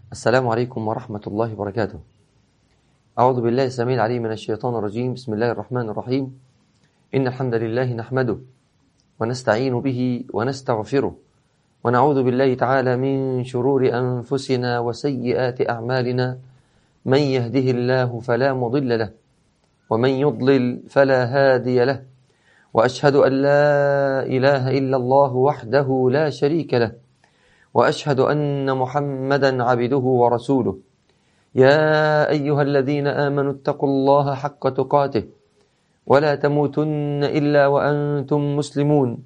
السلام عليكم ورحمة الله وبركاته أعوذ بالله السميع العليم من الشيطان الرجيم بسم الله الرحمن الرحيم إن الحمد لله نحمده ونستعين به ونستغفره ونعوذ بالله تعالى من شرور أنفسنا وسيئات أعمالنا من يهده الله فلا مضل له ومن يضلل فلا هادي له وأشهد أن لا إله إلا الله وحده لا شريك له وأشهد أن محمدا عبده ورسوله يا أيها الذين آمنوا اتقوا الله حق تقاته ولا تموتن إلا وأنتم مسلمون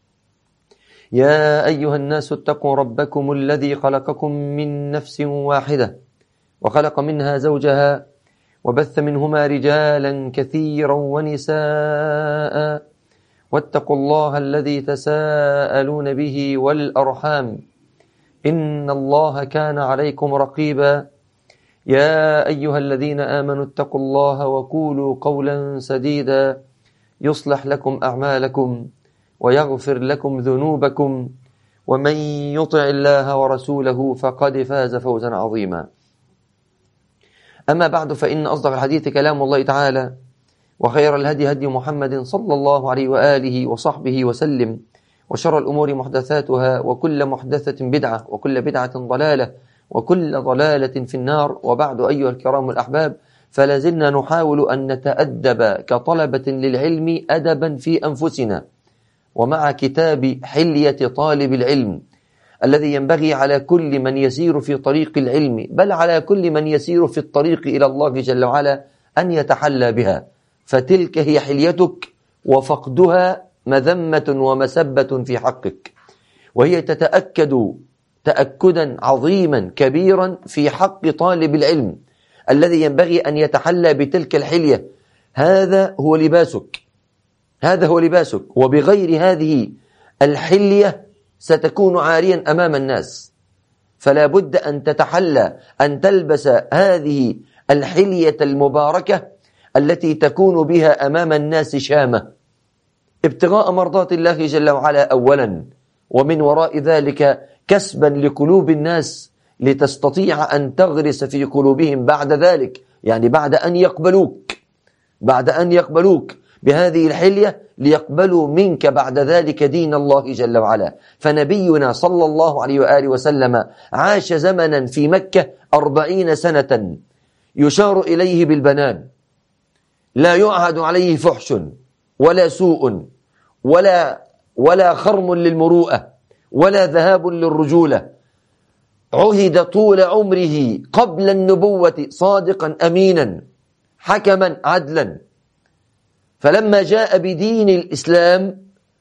يا أيها الناس اتقوا ربكم الذي خلقكم من نفس واحدة وخلق منها زوجها وبث منهما رجالا كثيرا ونساء واتقوا الله الذي تساءلون به والأرحام إن الله كان عليكم رقيبا يا أيها الذين آمنوا اتقوا الله وقولوا قولا سديدا يصلح لكم أعمالكم ويغفر لكم ذنوبكم ومن يطع الله ورسوله فقد فاز فوزا عظيما أما بعد فإن أصدق الحديث كلام الله تعالى وخير الهدي هدي محمد صلى الله عليه وآله وصحبه وسلم وشر الأمور محدثاتها وكل محدثة بدعة وكل بدعة ضلالة وكل ضلالة في النار وبعد أيها الكرام الأحباب فلازلنا نحاول أن نتأدب كطلبة للعلم أدبا في أنفسنا ومع كتاب حلية طالب العلم الذي ينبغي على كل من يسير في طريق العلم بل على كل من يسير في الطريق إلى الله جل وعلا أن يتحلى بها فتلك هي حليتك وفقدها مذمة ومسبة في حقك وهي تتأكد تأكدا عظيما كبيرا في حق طالب العلم الذي ينبغي أن يتحلى بتلك الحلية هذا هو لباسك هذا هو لباسك وبغير هذه الحلية ستكون عاريا أمام الناس فلا بد أن تتحلى أن تلبس هذه الحلية المباركة التي تكون بها أمام الناس شامة ابتغاء مرضات الله جل وعلا أولا ومن وراء ذلك كسبا لقلوب الناس لتستطيع أن تغرس في قلوبهم بعد ذلك يعني بعد أن يقبلوك بعد أن يقبلوك بهذه الحلية ليقبلوا منك بعد ذلك دين الله جل وعلا فنبينا صلى الله عليه وآله وسلم عاش زمنا في مكة أربعين سنة يشار إليه بالبنان لا يعهد عليه فحش ولا سوء ولا ولا خرم للمروءة ولا ذهاب للرجولة عهد طول عمره قبل النبوة صادقا أمينا حكما عدلا فلما جاء بدين الإسلام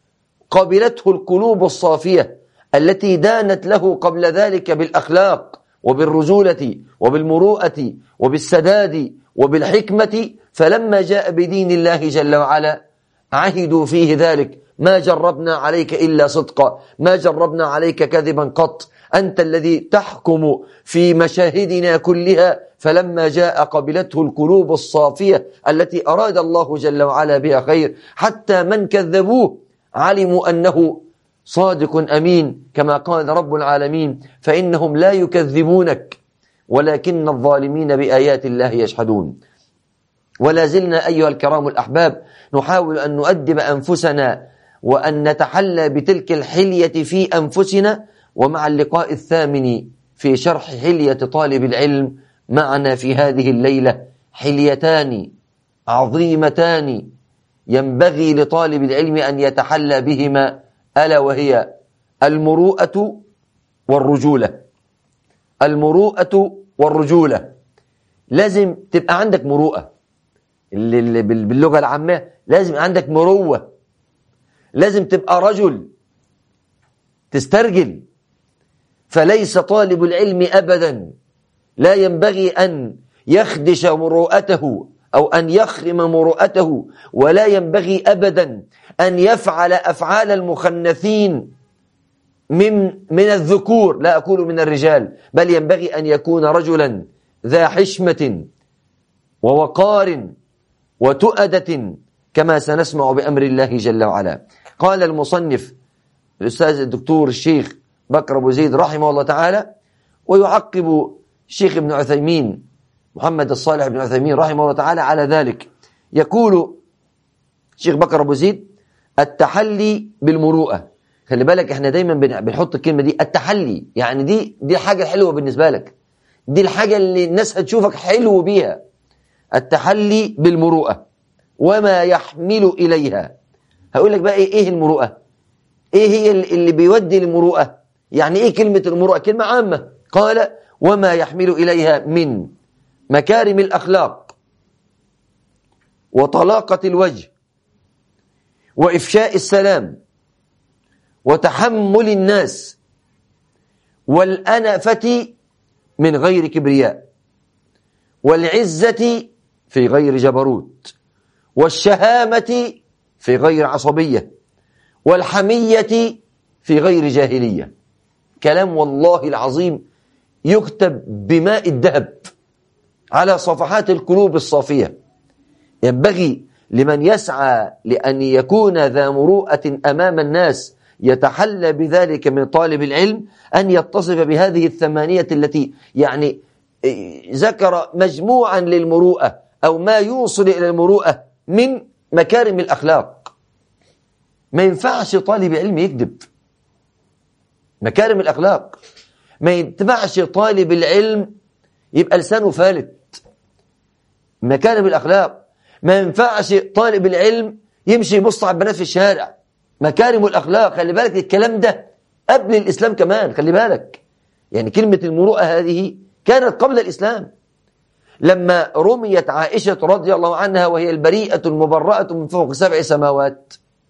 قبلته القلوب الصافية التي دانت له قبل ذلك بالأخلاق وبالرجولة وبالمروءة وبالسداد وبالحكمة فلما جاء بدين الله جل وعلا عهدوا فيه ذلك ما جربنا عليك إلا صدقا ما جربنا عليك كذبا قط أنت الذي تحكم في مشاهدنا كلها فلما جاء قبلته القلوب الصافية التي أراد الله جل وعلا بها خير حتى من كذبوه علموا أنه صادق أمين كما قال رب العالمين فإنهم لا يكذبونك ولكن الظالمين بآيات الله يشهدون ولا زلنا أيها الكرام الأحباب نحاول أن نؤدب أنفسنا وأن نتحلى بتلك الحلية في أنفسنا ومع اللقاء الثامن في شرح حلية طالب العلم معنا في هذه الليلة حليتان عظيمتان ينبغي لطالب العلم أن يتحلى بهما ألا وهي المروءة والرجولة المروءة والرجولة لازم تبقى عندك مروءة باللغة العامة لازم عندك مروة لازم تبقى رجل تسترجل فليس طالب العلم أبدا لا ينبغي أن يخدش مروءته أو أن يخرم مروءته ولا ينبغي أبدا أن يفعل أفعال المخنثين من من الذكور لا أقول من الرجال بل ينبغي أن يكون رجلا ذا حشمة ووقار وتؤدة كما سنسمع بأمر الله جل وعلا قال المصنف الأستاذ الدكتور الشيخ بكر أبو زيد رحمه الله تعالى ويعقب الشيخ ابن عثيمين محمد الصالح بن عثيمين رحمه الله تعالى على ذلك يقول الشيخ بكر أبو زيد التحلي بالمروءة خلي بالك احنا دايما بنحط الكلمة دي التحلي يعني دي دي حاجة حلوة بالنسبة لك دي الحاجة اللي الناس هتشوفك حلو بيها التحلي بالمروءة وما يحمل إليها هقول لك بقى ايه, إيه المروءة ايه هي اللي بيودي المروءة يعني ايه كلمة المروءة كلمة عامة قال وما يحمل إليها من مكارم الأخلاق وطلاقة الوجه وإفشاء السلام وتحمل الناس والأنفة من غير كبرياء والعزة في غير جبروت والشهامة في غير عصبية والحمية في غير جاهلية كلام والله العظيم يكتب بماء الذهب على صفحات القلوب الصافية ينبغي لمن يسعى لأن يكون ذا مروءة أمام الناس يتحلى بذلك من طالب العلم أن يتصف بهذه الثمانية التي يعني ذكر مجموعا للمروءة أو ما يوصل إلى المروءة من مكارم الأخلاق ما ينفعش طالب علم يكذب مكارم الأخلاق ما ينفعش طالب العلم يبقى لسانه فالت مكارم الأخلاق ما ينفعش طالب العلم يمشي يبص على البنات في الشارع مكارم الأخلاق خلي بالك الكلام ده قبل الإسلام كمان خلي بالك يعني كلمة المروءة هذه كانت قبل الإسلام لما رميت عائشة رضي الله عنها وهي البريئة المبرأة من فوق سبع سماوات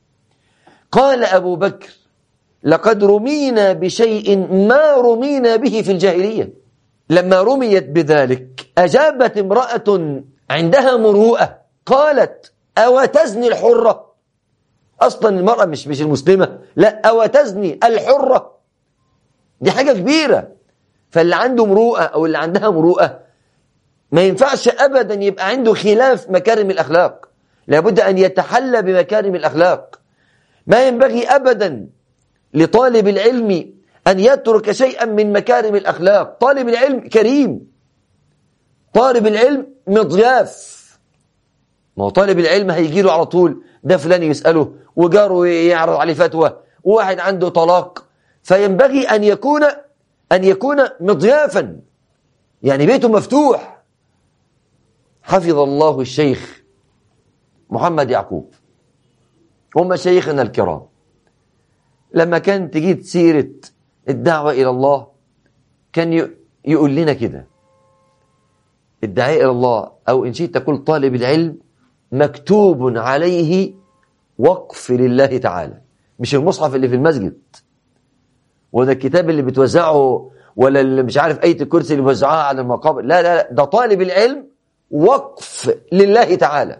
قال أبو بكر لقد رمينا بشيء ما رمينا به في الجاهلية لما رميت بذلك أجابت امرأة عندها مروءة قالت أو تزني الحرة أصلا المرأة مش مش المسلمة لا أو تزني الحرة دي حاجة كبيرة فاللي عنده مروءة أو اللي عندها مروءة ما ينفعش أبدا يبقى عنده خلاف مكارم الأخلاق لابد أن يتحلى بمكارم الأخلاق ما ينبغي أبدا لطالب العلم أن يترك شيئا من مكارم الأخلاق طالب العلم كريم طالب العلم مضياف ما هو طالب العلم هيجي له على طول ده فلان يسأله وجاره يعرض عليه فتوى وواحد عنده طلاق فينبغي أن يكون أن يكون مضيافا يعني بيته مفتوح حفظ الله الشيخ محمد يعقوب هم شيخنا الكرام لما كان تجي سيرة الدعوة إلى الله كان يقول لنا كده الدعاء إلى الله أو إن شئت تقول طالب العلم مكتوب عليه وقف لله تعالى مش المصحف اللي في المسجد وده الكتاب اللي بتوزعه ولا اللي مش عارف أية الكرسي اللي بيوزعوها على المقابر لا لا لا ده طالب العلم وقف لله تعالى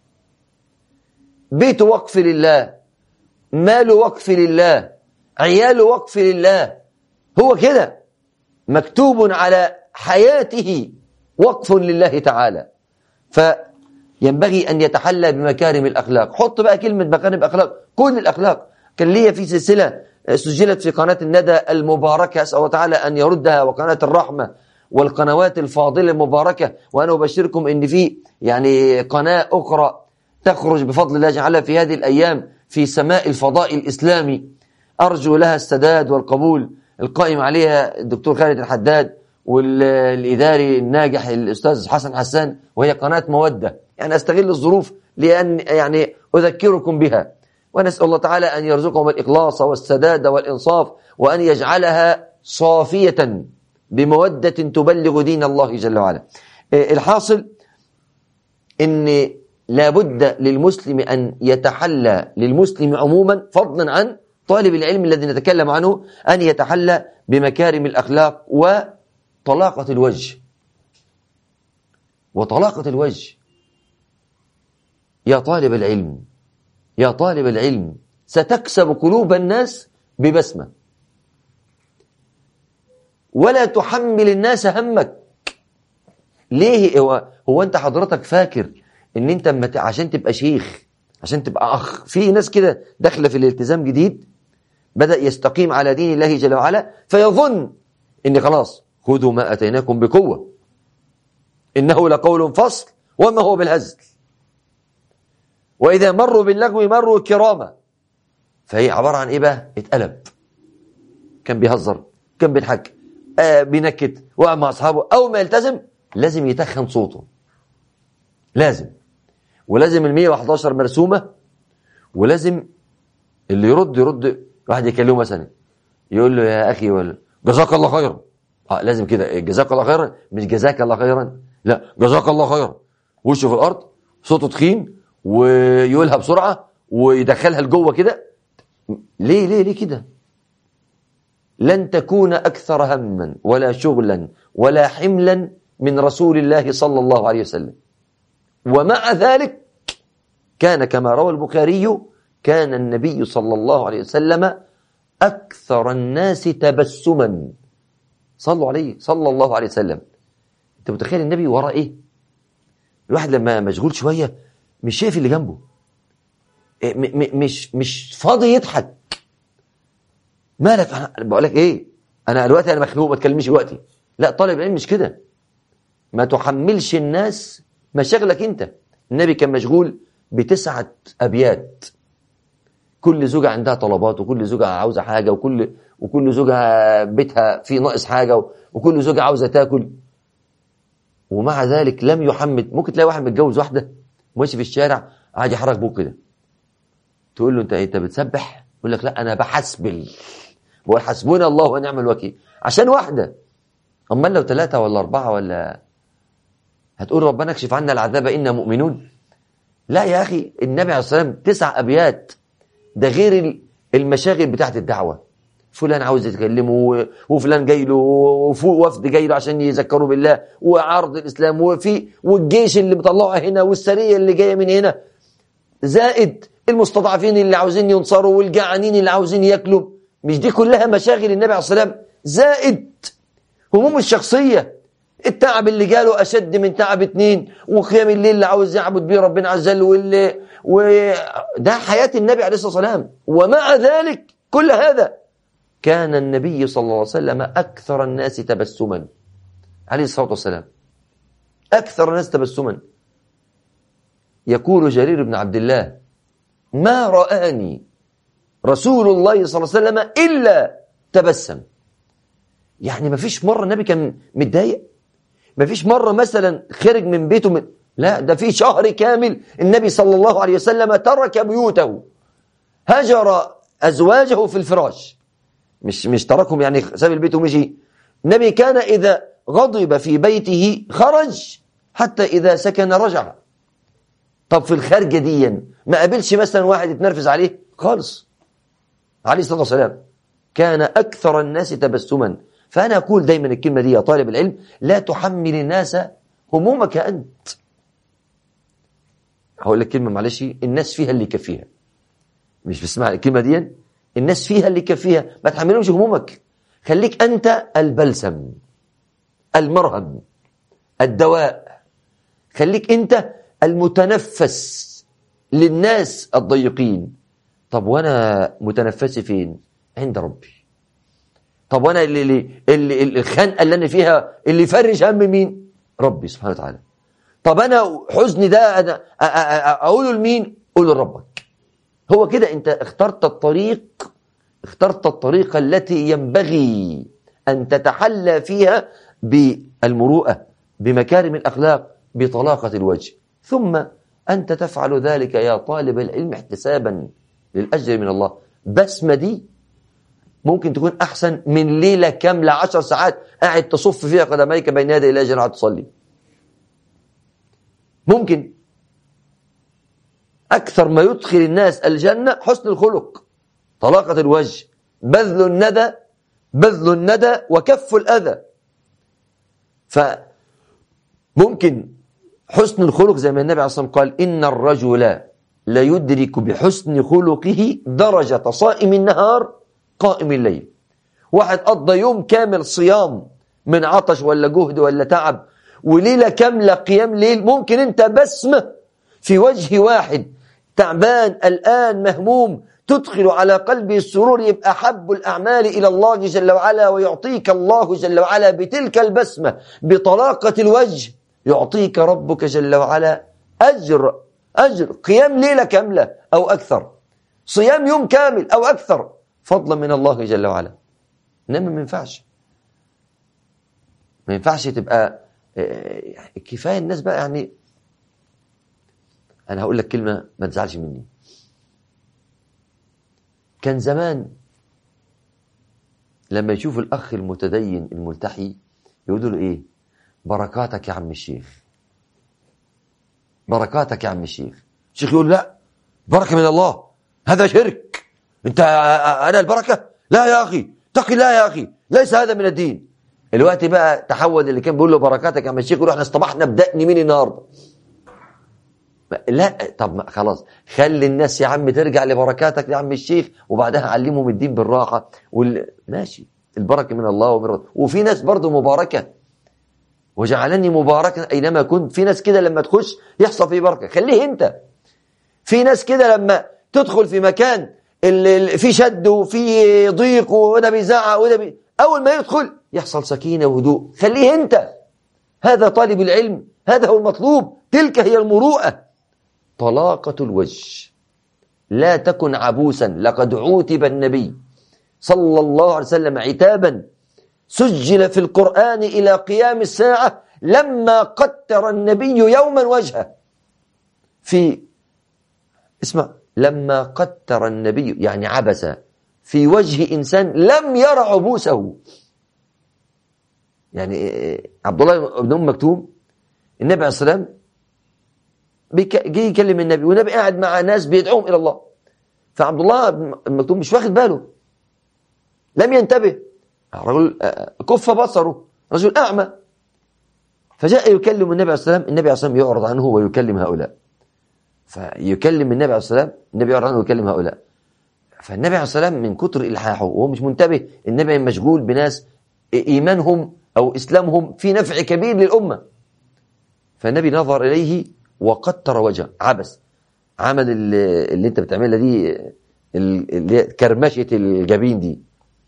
بيته وقف لله ماله وقف لله عياله وقف لله هو كده مكتوب على حياته وقف لله تعالى فينبغي أن يتحلى بمكارم الأخلاق حط بقى كلمة مكارم الأخلاق كل الأخلاق كان ليا في سلسلة سجلت في قناة الندى المباركة أسأل الله تعالى أن يردها وقناة الرحمة والقنوات الفاضلة المباركة وأنا أبشركم أن في يعني قناة أخرى تخرج بفضل الله جعلها في هذه الأيام في سماء الفضاء الإسلامي أرجو لها السداد والقبول القائم عليها الدكتور خالد الحداد والإداري الناجح الأستاذ حسن حسان وهي قناة مودة يعني أستغل الظروف لأن يعني أذكركم بها ونسأل الله تعالى أن يرزقهم الإخلاص والسداد والإنصاف وأن يجعلها صافية بمودة تبلغ دين الله جل وعلا الحاصل أن لابد للمسلم أن يتحلى للمسلم عموما فضلا عن طالب العلم الذي نتكلم عنه أن يتحلى بمكارم الأخلاق وطلاقة الوجه وطلاقة الوجه يا طالب العلم يا طالب العلم ستكسب قلوب الناس ببسمة ولا تحمل الناس همك ليه هو, هو أنت حضرتك فاكر ان انت مت... عشان تبقى شيخ عشان تبقى اخ في ناس كده داخله في الالتزام جديد بدا يستقيم على دين الله جل وعلا فيظن ان خلاص خذوا ما أتيناكم بقوة إنه لقول فصل وما هو بالهزل وإذا مروا باللغو مروا كراما فهي عبارة عن إيه بقى اتقلب كان بيهزر كان بيضحك آه بينكت وقع مع أصحابه أول ما يلتزم لازم يتخن صوته لازم ولازم ال 111 مرسومة ولازم اللي يرد يرد واحد يكلمه مثلا يقول له يا أخي ولا جزاك الله خيرا اه لازم كده جزاك الله خيرا مش جزاك الله خيرا لا جزاك الله خيرا وشه في الأرض صوته تخين ويقولها بسرعة ويدخلها لجوه كده ليه ليه ليه كده لن تكون أكثر هما ولا شغلا ولا حملا من رسول الله صلى الله عليه وسلم ومع ذلك كان كما روى البخاري كان النبي صلى الله عليه وسلم أكثر الناس تبسما صلوا عليه صلى الله عليه وسلم أنت متخيل النبي وراء إيه الواحد لما مشغول شوية مش شايف اللي جنبه مش مش فاضي يضحك مالك انا بقول لك ايه انا دلوقتي انا مخنوق ما تكلمنيش دلوقتي لا طالب علم مش كده ما تحملش الناس مشاغلك انت النبي كان مشغول بتسعة ابيات كل زوجة عندها طلبات وكل زوجة عاوزة حاجة وكل وكل زوجة بيتها في ناقص حاجة وكل زوجة عاوزة تاكل ومع ذلك لم يحمد ممكن تلاقي واحد متجوز واحدة ماشي في الشارع قاعد يحرك بوك كده تقول له انت انت بتسبح يقول لك لا انا بحسبل بقول حسبنا الله ونعم الوكيل عشان واحده امال لو ثلاثه ولا اربعه ولا هتقول ربنا اكشف عنا العذاب انا مؤمنون لا يا اخي النبي عليه الصلاه والسلام تسع ابيات ده غير المشاغل بتاعت الدعوه فلان عاوز يتكلمه وفلان جاي له وفد جاي له عشان يذكروا بالله وعرض الاسلام وفي والجيش اللي مطلعه هنا والسريه اللي جايه من هنا زائد المستضعفين اللي عاوزين ينصروا والجعانين اللي عاوزين ياكلوا مش دي كلها مشاغل النبي عليه الصلاه والسلام زائد هموم الشخصيه التعب اللي جاله اشد من تعب اتنين وقيام الليل اللي عاوز يعبد بيه ربنا عز وجل واللي وده حياه النبي عليه الصلاه والسلام ومع ذلك كل هذا كان النبي صلى الله عليه وسلم أكثر الناس تبسما عليه الصلاة والسلام أكثر الناس تبسما يقول جرير بن عبد الله ما رآني رسول الله صلى الله عليه وسلم إلا تبسم يعني ما فيش مرة النبي كان متضايق ما فيش مرة مثلا خرج من بيته من لا ده في شهر كامل النبي صلى الله عليه وسلم ترك بيوته هجر أزواجه في الفراش مش مش تركهم يعني ساب البيت ومشي النبي كان إذا غضب في بيته خرج حتى إذا سكن رجع طب في الخارجة دي ما قابلش مثلا واحد يتنرفز عليه خالص عليه الصلاة والسلام كان أكثر الناس تبسما فأنا أقول دايما الكلمة دي يا طالب العلم لا تحمل الناس همومك أنت هقول لك كلمة معلش الناس فيها اللي يكفيها مش بسمع الكلمة دي الناس فيها اللي يكفيها ما تحملهمش همومك خليك أنت البلسم المرهم الدواء خليك أنت المتنفس للناس الضيقين طب وأنا متنفسي فين عند ربي طب وأنا اللي, اللي, اللي الخنقة اللي أنا فيها اللي يفرج هم مين ربي سبحانه وتعالى طب أنا حزني ده أنا أقوله لمين قوله لربك هو كده أنت اخترت الطريق اخترت الطريقة التي ينبغي أن تتحلى فيها بالمروءة بمكارم الأخلاق بطلاقة الوجه ثم أنت تفعل ذلك يا طالب العلم احتسابا للأجر من الله بسمة دي ممكن تكون أحسن من ليلة كاملة عشر ساعات قاعد تصف فيها قدميك بين يدي الله جل تصلي ممكن أكثر ما يدخل الناس الجنة حسن الخلق طلاقة الوجه بذل الندى بذل الندى وكف الأذى فممكن حسن الخلق زي ما النبي عليه الصلاة والسلام قال إن الرجل لا يدرك بحسن خلقه درجة صائم النهار قائم الليل واحد قضى يوم كامل صيام من عطش ولا جهد ولا تعب وليلة كاملة قيام ليل ممكن انت بسمة في وجه واحد تعبان الآن مهموم تدخل على قلبه السرور يبقى أحب الأعمال إلى الله جل وعلا ويعطيك الله جل وعلا بتلك البسمة بطلاقة الوجه يعطيك ربك جل وعلا أجر أجر قيام ليلة كاملة أو أكثر صيام يوم كامل أو أكثر فضلا من الله جل وعلا إنما ما ينفعش ما ينفعش تبقى آه، كفاية الناس بقى يعني أنا هقول لك كلمة ما تزعلش مني كان زمان لما يشوف الأخ المتدين الملتحي يقولوا له إيه بركاتك يا عم الشيخ بركاتك يا عم الشيخ الشيخ يقول لا بركة من الله هذا شرك انت انا البركة لا يا اخي اتقي الله يا اخي ليس هذا من الدين الوقت بقى تحول اللي كان بيقول له بركاتك يا عم الشيخ يروح احنا اصطبحنا بدقني مين النهارده لا طب خلاص خلي الناس يا عم ترجع لبركاتك يا عم الشيخ وبعدها علمهم الدين بالراحة وال... ماشي البركة من الله ومن وفي ناس برضه مباركة وجعلني مباركا أينما كنت في ناس كده لما تخش يحصل فيه بركة خليه أنت في ناس كده لما تدخل في مكان اللي في شد وفي ضيق وده بيزعق وده بي... أول ما يدخل يحصل سكينة وهدوء خليه أنت هذا طالب العلم هذا هو المطلوب تلك هي المروءة طلاقة الوجه لا تكن عبوسا لقد عوتب النبي صلى الله عليه وسلم عتابا سجل في القرآن إلى قيام الساعة لما قتر النبي يوما وجهه في اسمع لما قتر النبي يعني عبس في وجه إنسان لم ير عبوسه يعني عبد الله بن أم مكتوم النبي عليه الصلاة والسلام جه يكلم النبي والنبي قاعد مع ناس بيدعوهم إلى الله فعبد الله بن مكتوم مش واخد باله لم ينتبه رجل كف بصره رجل أعمى فجاء يكلم النبي عليه السلام النبي عليه السلام يعرض عنه ويكلم هؤلاء فيكلم النبي عليه السلام النبي يعرض عنه ويكلم هؤلاء فالنبي عليه السلام من كتر إلحاحه وهو مش منتبه النبي مشغول بناس إيمانهم أو إسلامهم في نفع كبير للأمة فالنبي نظر إليه وقتر وجهه عبس عمل اللي, اللي انت بتعملها دي اللي كرمشة الجبين دي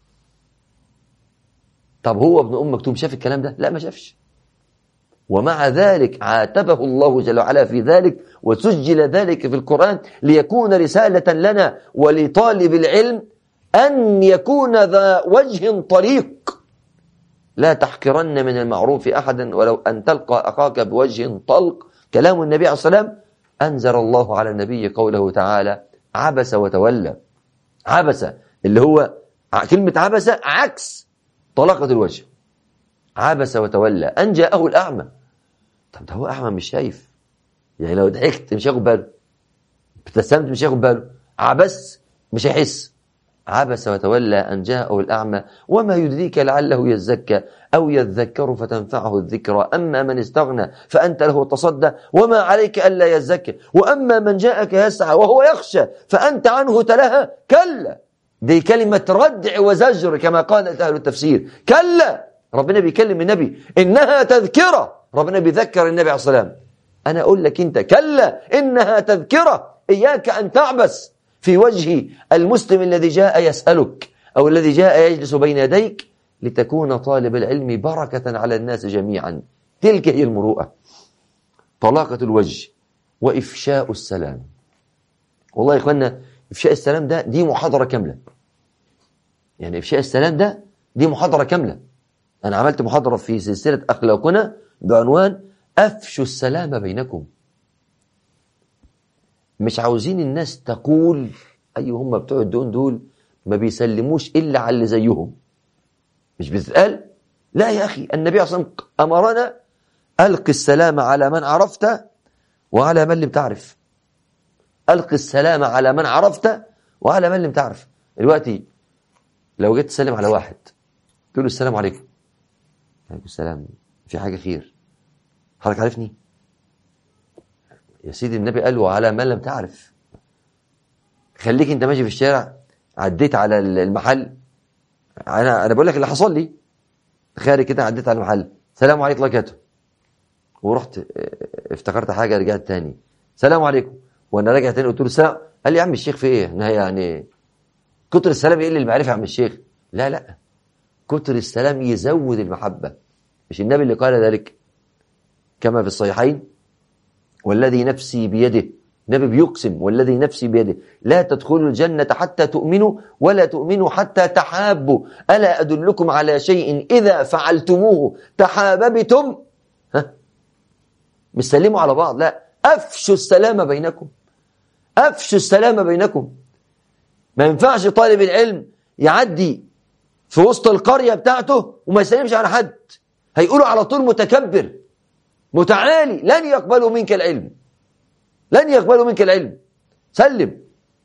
طب هو ابن أم مكتوم شاف الكلام ده لا ما شافش ومع ذلك عاتبه الله جل وعلا في ذلك وسجل ذلك في القرآن ليكون رسالة لنا ولطالب العلم أن يكون ذا وجه طريق لا تحقرن من المعروف أحدا ولو أن تلقى أخاك بوجه طلق كلام النبي عليه الصلاة والسلام أنزل الله على النبي قوله تعالى عبس وتولى عبس اللي هو كلمة عبس عكس طلاقة الوجه عبس وتولى أن جاءه الأعمى طب ده هو أعمى مش شايف يعني لو ضحكت مش هياخد باله ابتسمت مش هياخد باله عبس مش هيحس عبس وتولى أن جاءه الأعمى وما يدريك لعله يزكى أو يذكر فتنفعه الذكرى أما من استغنى فأنت له تصدى وما عليك ألا يزكى وأما من جاءك يسعى وهو يخشى فأنت عنه تلهى كلا دي كلمة ردع وزجر كما قال أهل التفسير كلا ربنا بيكلم النبي إنها تذكرة ربنا بيذكر النبي عليه الصلاة والسلام أنا أقول لك أنت كلا إنها تذكرة إياك أن تعبس في وجه المسلم الذي جاء يسألك أو الذي جاء يجلس بين يديك لتكون طالب العلم بركة على الناس جميعا تلك هي المروءة طلاقة الوجه وإفشاء السلام والله يا إخوانا إفشاء السلام ده دي محاضرة كاملة يعني إفشاء السلام ده دي محاضرة كاملة أنا عملت محاضرة في سلسلة أخلاقنا بعنوان أفشوا السلام بينكم مش عاوزين الناس تقول أي هم بتوع الدون دول ما بيسلموش إلا على اللي زيهم مش بتتقال لا يا أخي النبي صلى الله عليه وسلم أمرنا ألق السلام على من عرفت وعلى من لم تعرف ألق السلام على من عرفت وعلى من لم تعرف دلوقتي لو جيت تسلم على واحد تقول له السلام عليكم عليكم السلام في حاجة خير حضرتك عارفني يا سيدي النبي قال وعلى من لم تعرف خليك انت ماشي في الشارع عديت على المحل انا انا بقول لك اللي حصل لي خارج كده عديت على المحل سلام عليكم الله وبركاته ورحت افتكرت حاجه رجعت تاني سلام عليكم وانا راجع تاني قلت له السلام قال لي يا عم الشيخ في ايه احنا يعني كتر السلام يقل المعرفه يا عم الشيخ لا لا كتر السلام يزود المحبه مش النبي اللي قال ذلك كما في الصحيحين والذي نفسي بيده النبي بيقسم والذي نفسي بيده لا تدخلوا الجنة حتى تؤمنوا ولا تؤمنوا حتى تحابوا ألا أدلكم على شيء إذا فعلتموه تحاببتم ها مش سلموا على بعض لا أفشوا السلام بينكم أفشوا السلام بينكم ما ينفعش طالب العلم يعدي في وسط القرية بتاعته وما يسلمش على حد هيقولوا على طول متكبر متعالي لن يقبلوا منك العلم لن يقبلوا منك العلم سلم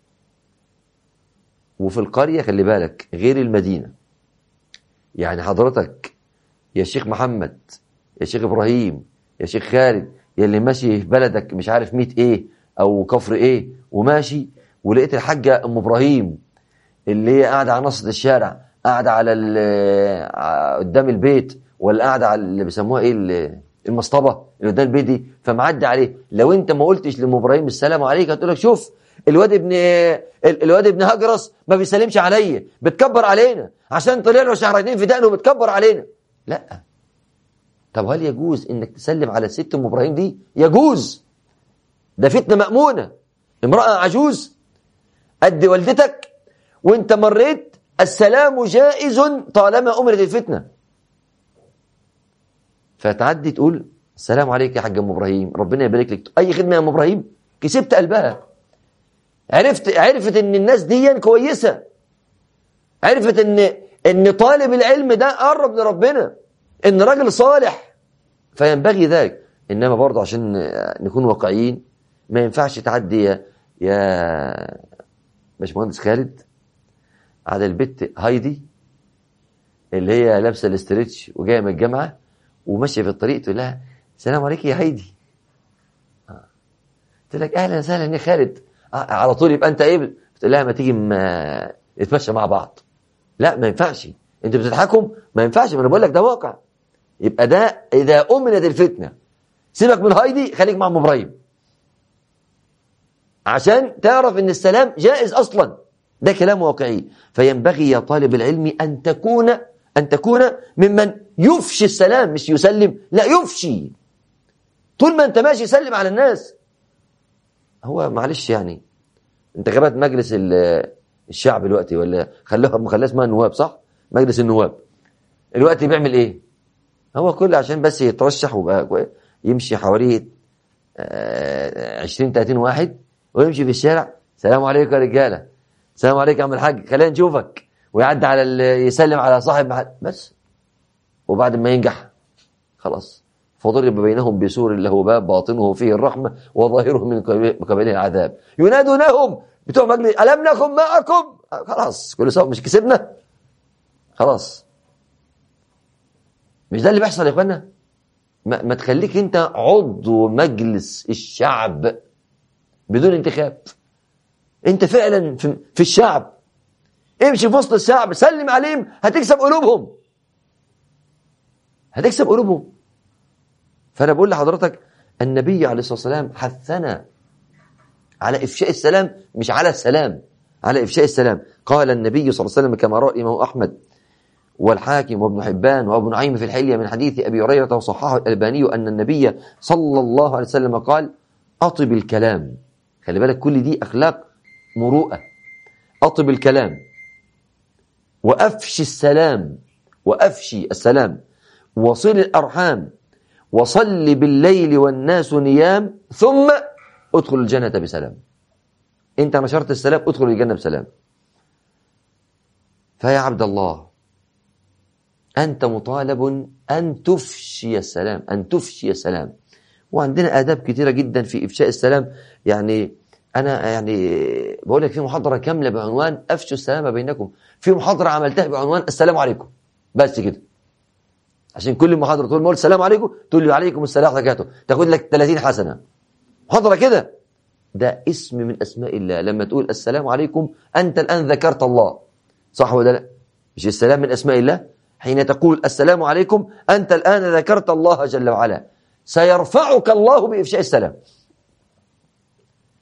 وفي القرية خلي بالك غير المدينة يعني حضرتك يا شيخ محمد يا شيخ إبراهيم يا شيخ خالد يا اللي ماشي في بلدك مش عارف ميت ايه او كفر ايه وماشي ولقيت الحاجة ام ابراهيم اللي هي قاعدة على نص الشارع قاعدة على قدام البيت ولا قاعدة على اللي بيسموها ايه المصطبة اللي قدام البيت دي فمعدي عليه لو انت ما قلتش لام ابراهيم السلام عليك هتقول لك شوف الواد ابن الواد ابن هجرس ما بيسلمش عليا بتكبر علينا عشان طلع له شهرين في دقنه بتكبر علينا لا طب هل يجوز انك تسلم على ست ام ابراهيم دي يجوز ده فتنه مامونه امراه عجوز قد والدتك وانت مريت السلام جائز طالما امرت الفتنه فتعدي تقول السلام عليك يا حاج ام ابراهيم ربنا يبارك لك اي خدمه يا ام ابراهيم كسبت قلبها عرفت عرفت ان الناس دي كويسه عرفت ان ان طالب العلم ده قرب لربنا ان راجل صالح فينبغي ذلك انما برضه عشان نكون واقعيين ما ينفعش تعدي يا يا باشمهندس خالد على البت هايدي اللي هي لابسه الاسترتش وجايه من الجامعه وماشيه في الطريق تقول لها السلام عليك يا هايدي قلت لك اهلا وسهلا يا خالد على طول يبقى انت ايه بتقول لها ما تيجي نتمشى مع بعض لا ما ينفعش انت بتضحكم ما ينفعش ما انا بقول لك ده واقع يبقى ده اذا امنت الفتنه سيبك من هايدي خليك مع ام ابراهيم عشان تعرف ان السلام جائز اصلا ده كلام واقعي فينبغي يا طالب العلم ان تكون ان تكون ممن يفشي السلام مش يسلم لا يفشي طول ما انت ماشي سلم على الناس هو معلش يعني انتخابات مجلس الشعب دلوقتي ولا خلوها خليها اسمها النواب صح مجلس النواب الوقت بيعمل ايه هو كل عشان بس يترشح وبقى يمشي حواليه 20 30 واحد ويمشي في الشارع السلام عليكم يا رجاله السلام عليكم يا عم الحاج خلينا نشوفك ويعدي على يسلم على صاحب محل بس وبعد ما ينجح خلاص فضرب بينهم بسور له باب باطنه فيه الرحمة وظاهره من قبله العذاب ينادونهم بتوع مجلس ألم نكن معكم خلاص كل سوا مش كسبنا خلاص مش ده اللي بيحصل يا اخوانا ما, ما تخليك انت عضو مجلس الشعب بدون انتخاب انت فعلا في, في الشعب امشي في وسط الشعب سلم عليهم هتكسب قلوبهم هتكسب قلوبهم فأنا بقول لحضرتك النبي عليه الصلاة والسلام حثنا على إفشاء السلام مش على السلام على إفشاء السلام قال النبي صلى الله عليه وسلم كما رأى الإمام أحمد والحاكم وابن حبان وابن نعيم في الحلية من حديث أبي هريرة وصححه الألباني أن النبي صلى الله عليه وسلم قال أطب الكلام خلي بالك كل دي أخلاق مروءة أطب الكلام وأفشي السلام وأفشي السلام وصل الأرحام وصل بالليل والناس نيام ثم ادخل الجنة بسلام انت نشرت السلام ادخل الجنة بسلام فيا عبد الله أنت مطالب أن تفشي السلام أن تفشي السلام وعندنا آداب كثيرة جدا في إفشاء السلام يعني أنا يعني بقول لك في محاضرة كاملة بعنوان أفشوا السلام بينكم في محاضرة عملتها بعنوان السلام عليكم بس كده عشان كل محاضرة تقول مول السلام عليكم تقول له عليكم السلام وبركاته تاخد لك 30 حسنة محاضرة كده ده اسم من أسماء الله لما تقول السلام عليكم أنت الآن ذكرت الله صح ولا لا مش السلام من أسماء الله حين تقول السلام عليكم أنت الآن ذكرت الله جل وعلا سيرفعك الله بإفشاء السلام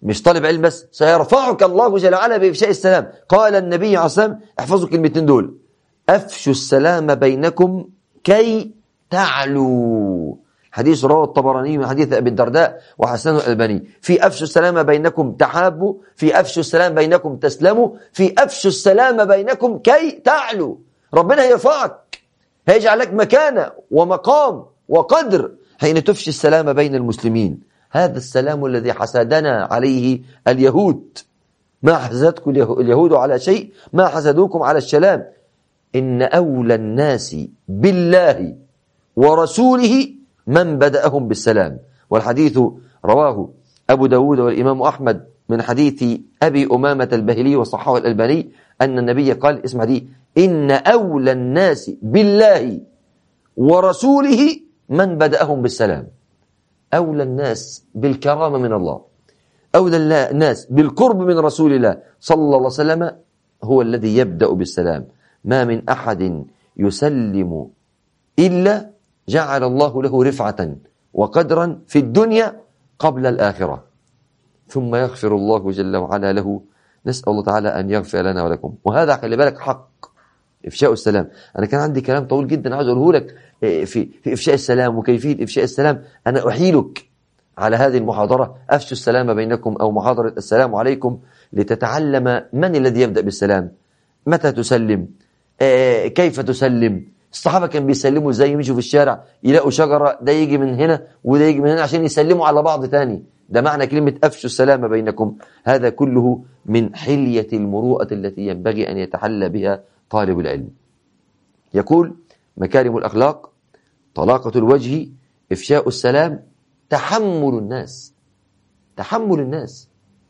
مش طالب علم بس سيرفعك الله جل وعلا بإفشاء السلام قال النبي عليه الصلاة والسلام احفظوا كلمتين دول أفشوا السلام بينكم كي تعلوا حديث رواه الطبراني من حديث أبي الدرداء وحسنه الألباني في أفشوا السلام بينكم تحابوا في أفشوا السلام بينكم تسلموا في أفشوا السلام بينكم كي تعلوا ربنا هيرفعك هيجعل لك مكانة ومقام وقدر حين تفشي السلام بين المسلمين هذا السلام الذي حسدنا عليه اليهود ما حسدتكم اليهود على شيء ما حسدوكم على السلام إن أولى الناس بالله ورسوله من بدأهم بالسلام والحديث رواه أبو داود والإمام أحمد من حديث أبي أمامة البهلي وصححه الألباني أن النبي قال اسمع دي إن أولى الناس بالله ورسوله من بدأهم بالسلام أولى الناس بالكرامة من الله أولى الناس بالقرب من رسول الله صلى الله عليه وسلم هو الذي يبدأ بالسلام ما من أحد يسلم إلا جعل الله له رفعة وقدرا في الدنيا قبل الآخرة ثم يغفر الله جل وعلا له نسأل الله تعالى أن يغفر لنا ولكم وهذا خلي بالك حق إفشاء السلام أنا كان عندي كلام طويل جدا عاوز أقوله لك في, في إفشاء السلام وكيفية إفشاء السلام أنا أحيلك على هذه المحاضرة أفشوا السلام بينكم أو محاضرة السلام عليكم لتتعلم من الذي يبدأ بالسلام متى تسلم كيف تسلم الصحابة كانوا بيسلموا ازاي يمشوا في الشارع يلاقوا شجرة ده يجي من هنا وده يجي من هنا عشان يسلموا على بعض تاني ده معنى كلمة أفشوا السلام بينكم هذا كله من حلية المروءة التي ينبغي أن يتحلى بها طالب العلم يقول مكارم الأخلاق طلاقة الوجه إفشاء السلام تحمل الناس تحمل الناس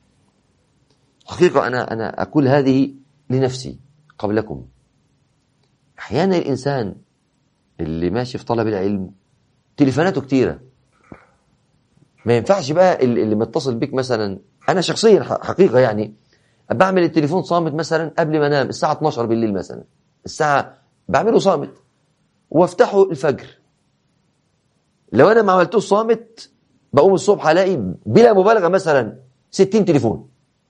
حقيقة أنا أنا أقول هذه لنفسي قبلكم أحيانا الإنسان اللي ماشي في طلب العلم تليفوناته كتيرة ما ينفعش بقى اللي متصل بيك مثلا أنا شخصيا حقيقة يعني بعمل التليفون صامت مثلا قبل ما انام الساعة 12 بالليل مثلا الساعة بعمله صامت وافتحه الفجر لو انا ما عملتوش صامت بقوم الصبح الاقي بلا مبالغة مثلا 60 تليفون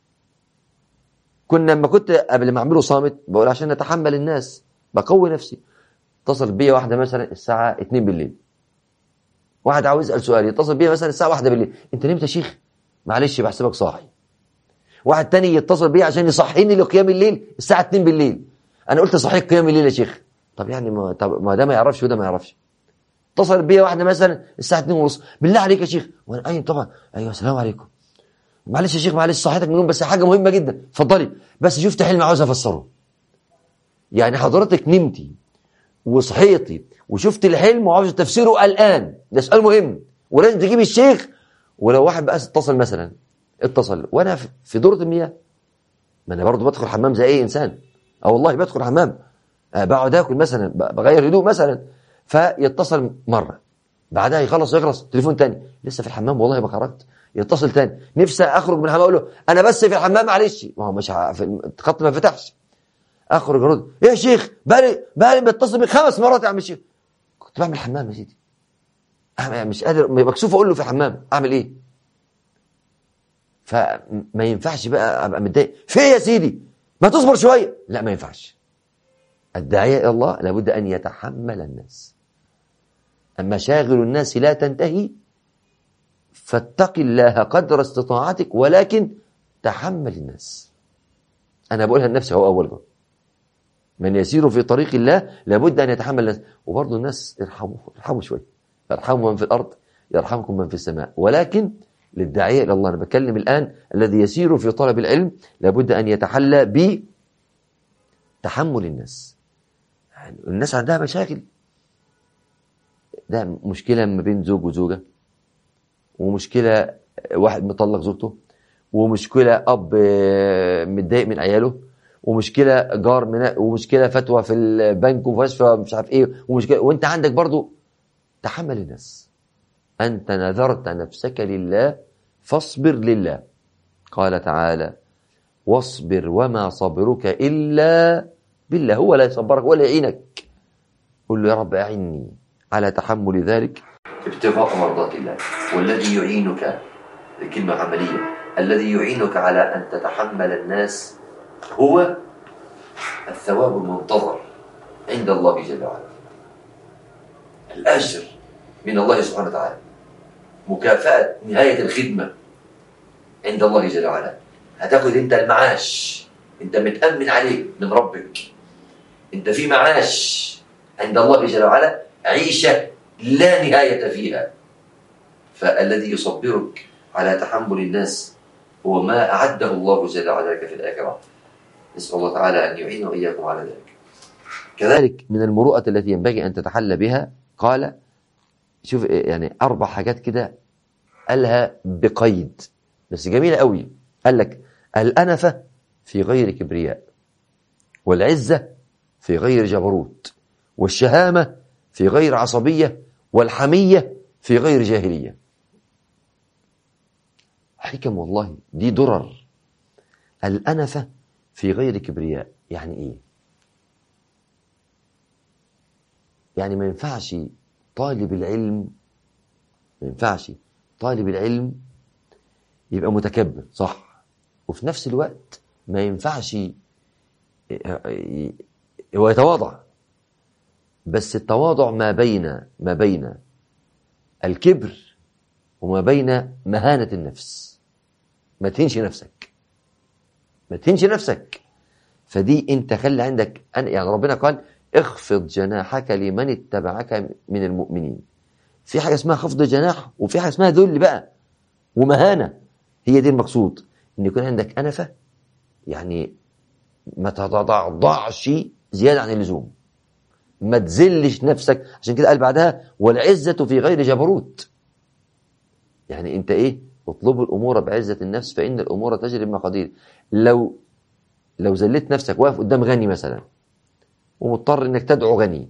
كنا لما كنت قبل ما اعمله صامت بقول عشان نتحمل الناس بقوي نفسي اتصل بيا واحدة مثلا الساعة 2 بالليل واحد عاوز يسأل سؤال يتصل بيا مثلا الساعة 1 بالليل انت نمت يا شيخ معلش بحسبك صاحي واحد تاني يتصل بيا عشان يصحيني لقيام الليل الساعة 2 بالليل انا قلت صحيح قيام الليل يا شيخ طب يعني ما طب ما ده ما يعرفش وده ما يعرفش اتصل بيا واحده مثلا الساعه 2 ونص بالله عليك يا شيخ وانا ايوه طبعا ايوه السلام عليكم معلش يا شيخ معلش صحتك من النوم بس حاجه مهمه جدا اتفضلي بس شفت حلم عاوز افسره يعني حضرتك نمتي وصحيتي وشفت الحلم وعاوز تفسيره الان ده سؤال مهم ولازم تجيب الشيخ ولو واحد بقى اتصل مثلا اتصل وانا في دورة المياه ما انا برضه بدخل حمام زي اي انسان اه والله بدخل حمام أه بقعد اكل مثلا بغير هدوء مثلا فيتصل مره بعدها يخلص يخلص تليفون تاني لسه في الحمام والله ما خرجت يتصل تاني نفسي اخرج من الحمام اقول له انا بس في الحمام معلش ما هو مش الخط ما فتحش اخرج ارد ايه يا شيخ بقالي بقالي بتصل بك خمس مرات يا عم الشيخ كنت بعمل حمام يا سيدي مش قادر مكسوف اقول له في الحمام اعمل ايه فما ينفعش بقى ابقى متضايق في يا سيدي ما تصبر شويه لا ما ينفعش الداعيه الى الله لابد ان يتحمل الناس اما شاغل الناس لا تنتهي فاتق الله قدر استطاعتك ولكن تحمل الناس انا بقولها لنفسي هو اول مرة. من يسير في طريق الله لابد ان يتحمل الناس وبرضه الناس ارحموا ارحموا شويه ارحموا من في الارض يرحمكم من في السماء ولكن للداعية إلى الله أنا بتكلم الآن الذي يسير في طلب العلم لابد أن يتحلى بتحمل الناس يعني الناس عندها مشاكل ده مشكلة ما بين زوج وزوجة ومشكلة واحد مطلق زوجته ومشكلة أب متضايق من عياله ومشكلة جار من ومشكلة فتوى في البنك وفشفى مش عارف ايه ومشكلة وانت عندك برضو تحمل الناس أنت نذرت نفسك لله فاصبر لله قال تعالى واصبر وما صبرك إلا بالله هو لا يصبرك ولا يعينك قل له يا رب أعني على تحمل ذلك ابتغاء مرضات الله والذي يعينك كلمة عملية الذي يعينك على أن تتحمل الناس هو الثواب المنتظر عند الله جل وعلا الأجر من الله سبحانه وتعالى مكافأة نهاية الخدمة عند الله جل وعلا هتاخد انت المعاش انت متأمن عليه من ربك انت في معاش عند الله جل وعلا عيشة لا نهاية فيها فالذي يصبرك على تحمل الناس هو ما أعده الله جل وعلا لك في الآخرة نسأل الله تعالى أن يعين وإياكم على ذلك كذلك من المروءة التي ينبغي أن تتحلى بها قال شوف يعني أربع حاجات كده قالها بقيد بس جميلة قوي قال لك الأنفة في غير كبرياء والعزة في غير جبروت والشهامة في غير عصبية والحمية في غير جاهلية حكم والله دي درر الأنفة في غير كبرياء يعني إيه يعني ما ينفعش طالب العلم ما ينفعش طالب العلم يبقى متكبر صح وفي نفس الوقت ما ينفعش هو يتواضع بس التواضع ما بين ما بين الكبر وما بين مهانة النفس ما تهنش نفسك ما تهنش نفسك فدي انت خلي عندك يعني ربنا قال اخفض جناحك لمن اتبعك من المؤمنين في حاجة اسمها خفض جناح وفي حاجة اسمها ذل بقى ومهانة هي دي المقصود ان يكون عندك أنفة يعني ما تتضعضعش زيادة عن اللزوم ما تزلش نفسك عشان كده قال بعدها والعزة في غير جبروت يعني انت ايه اطلبوا الامور بعزة النفس فان الامور تجري بمقادير لو لو زلت نفسك واقف قدام غني مثلا ومضطر انك تدعو غني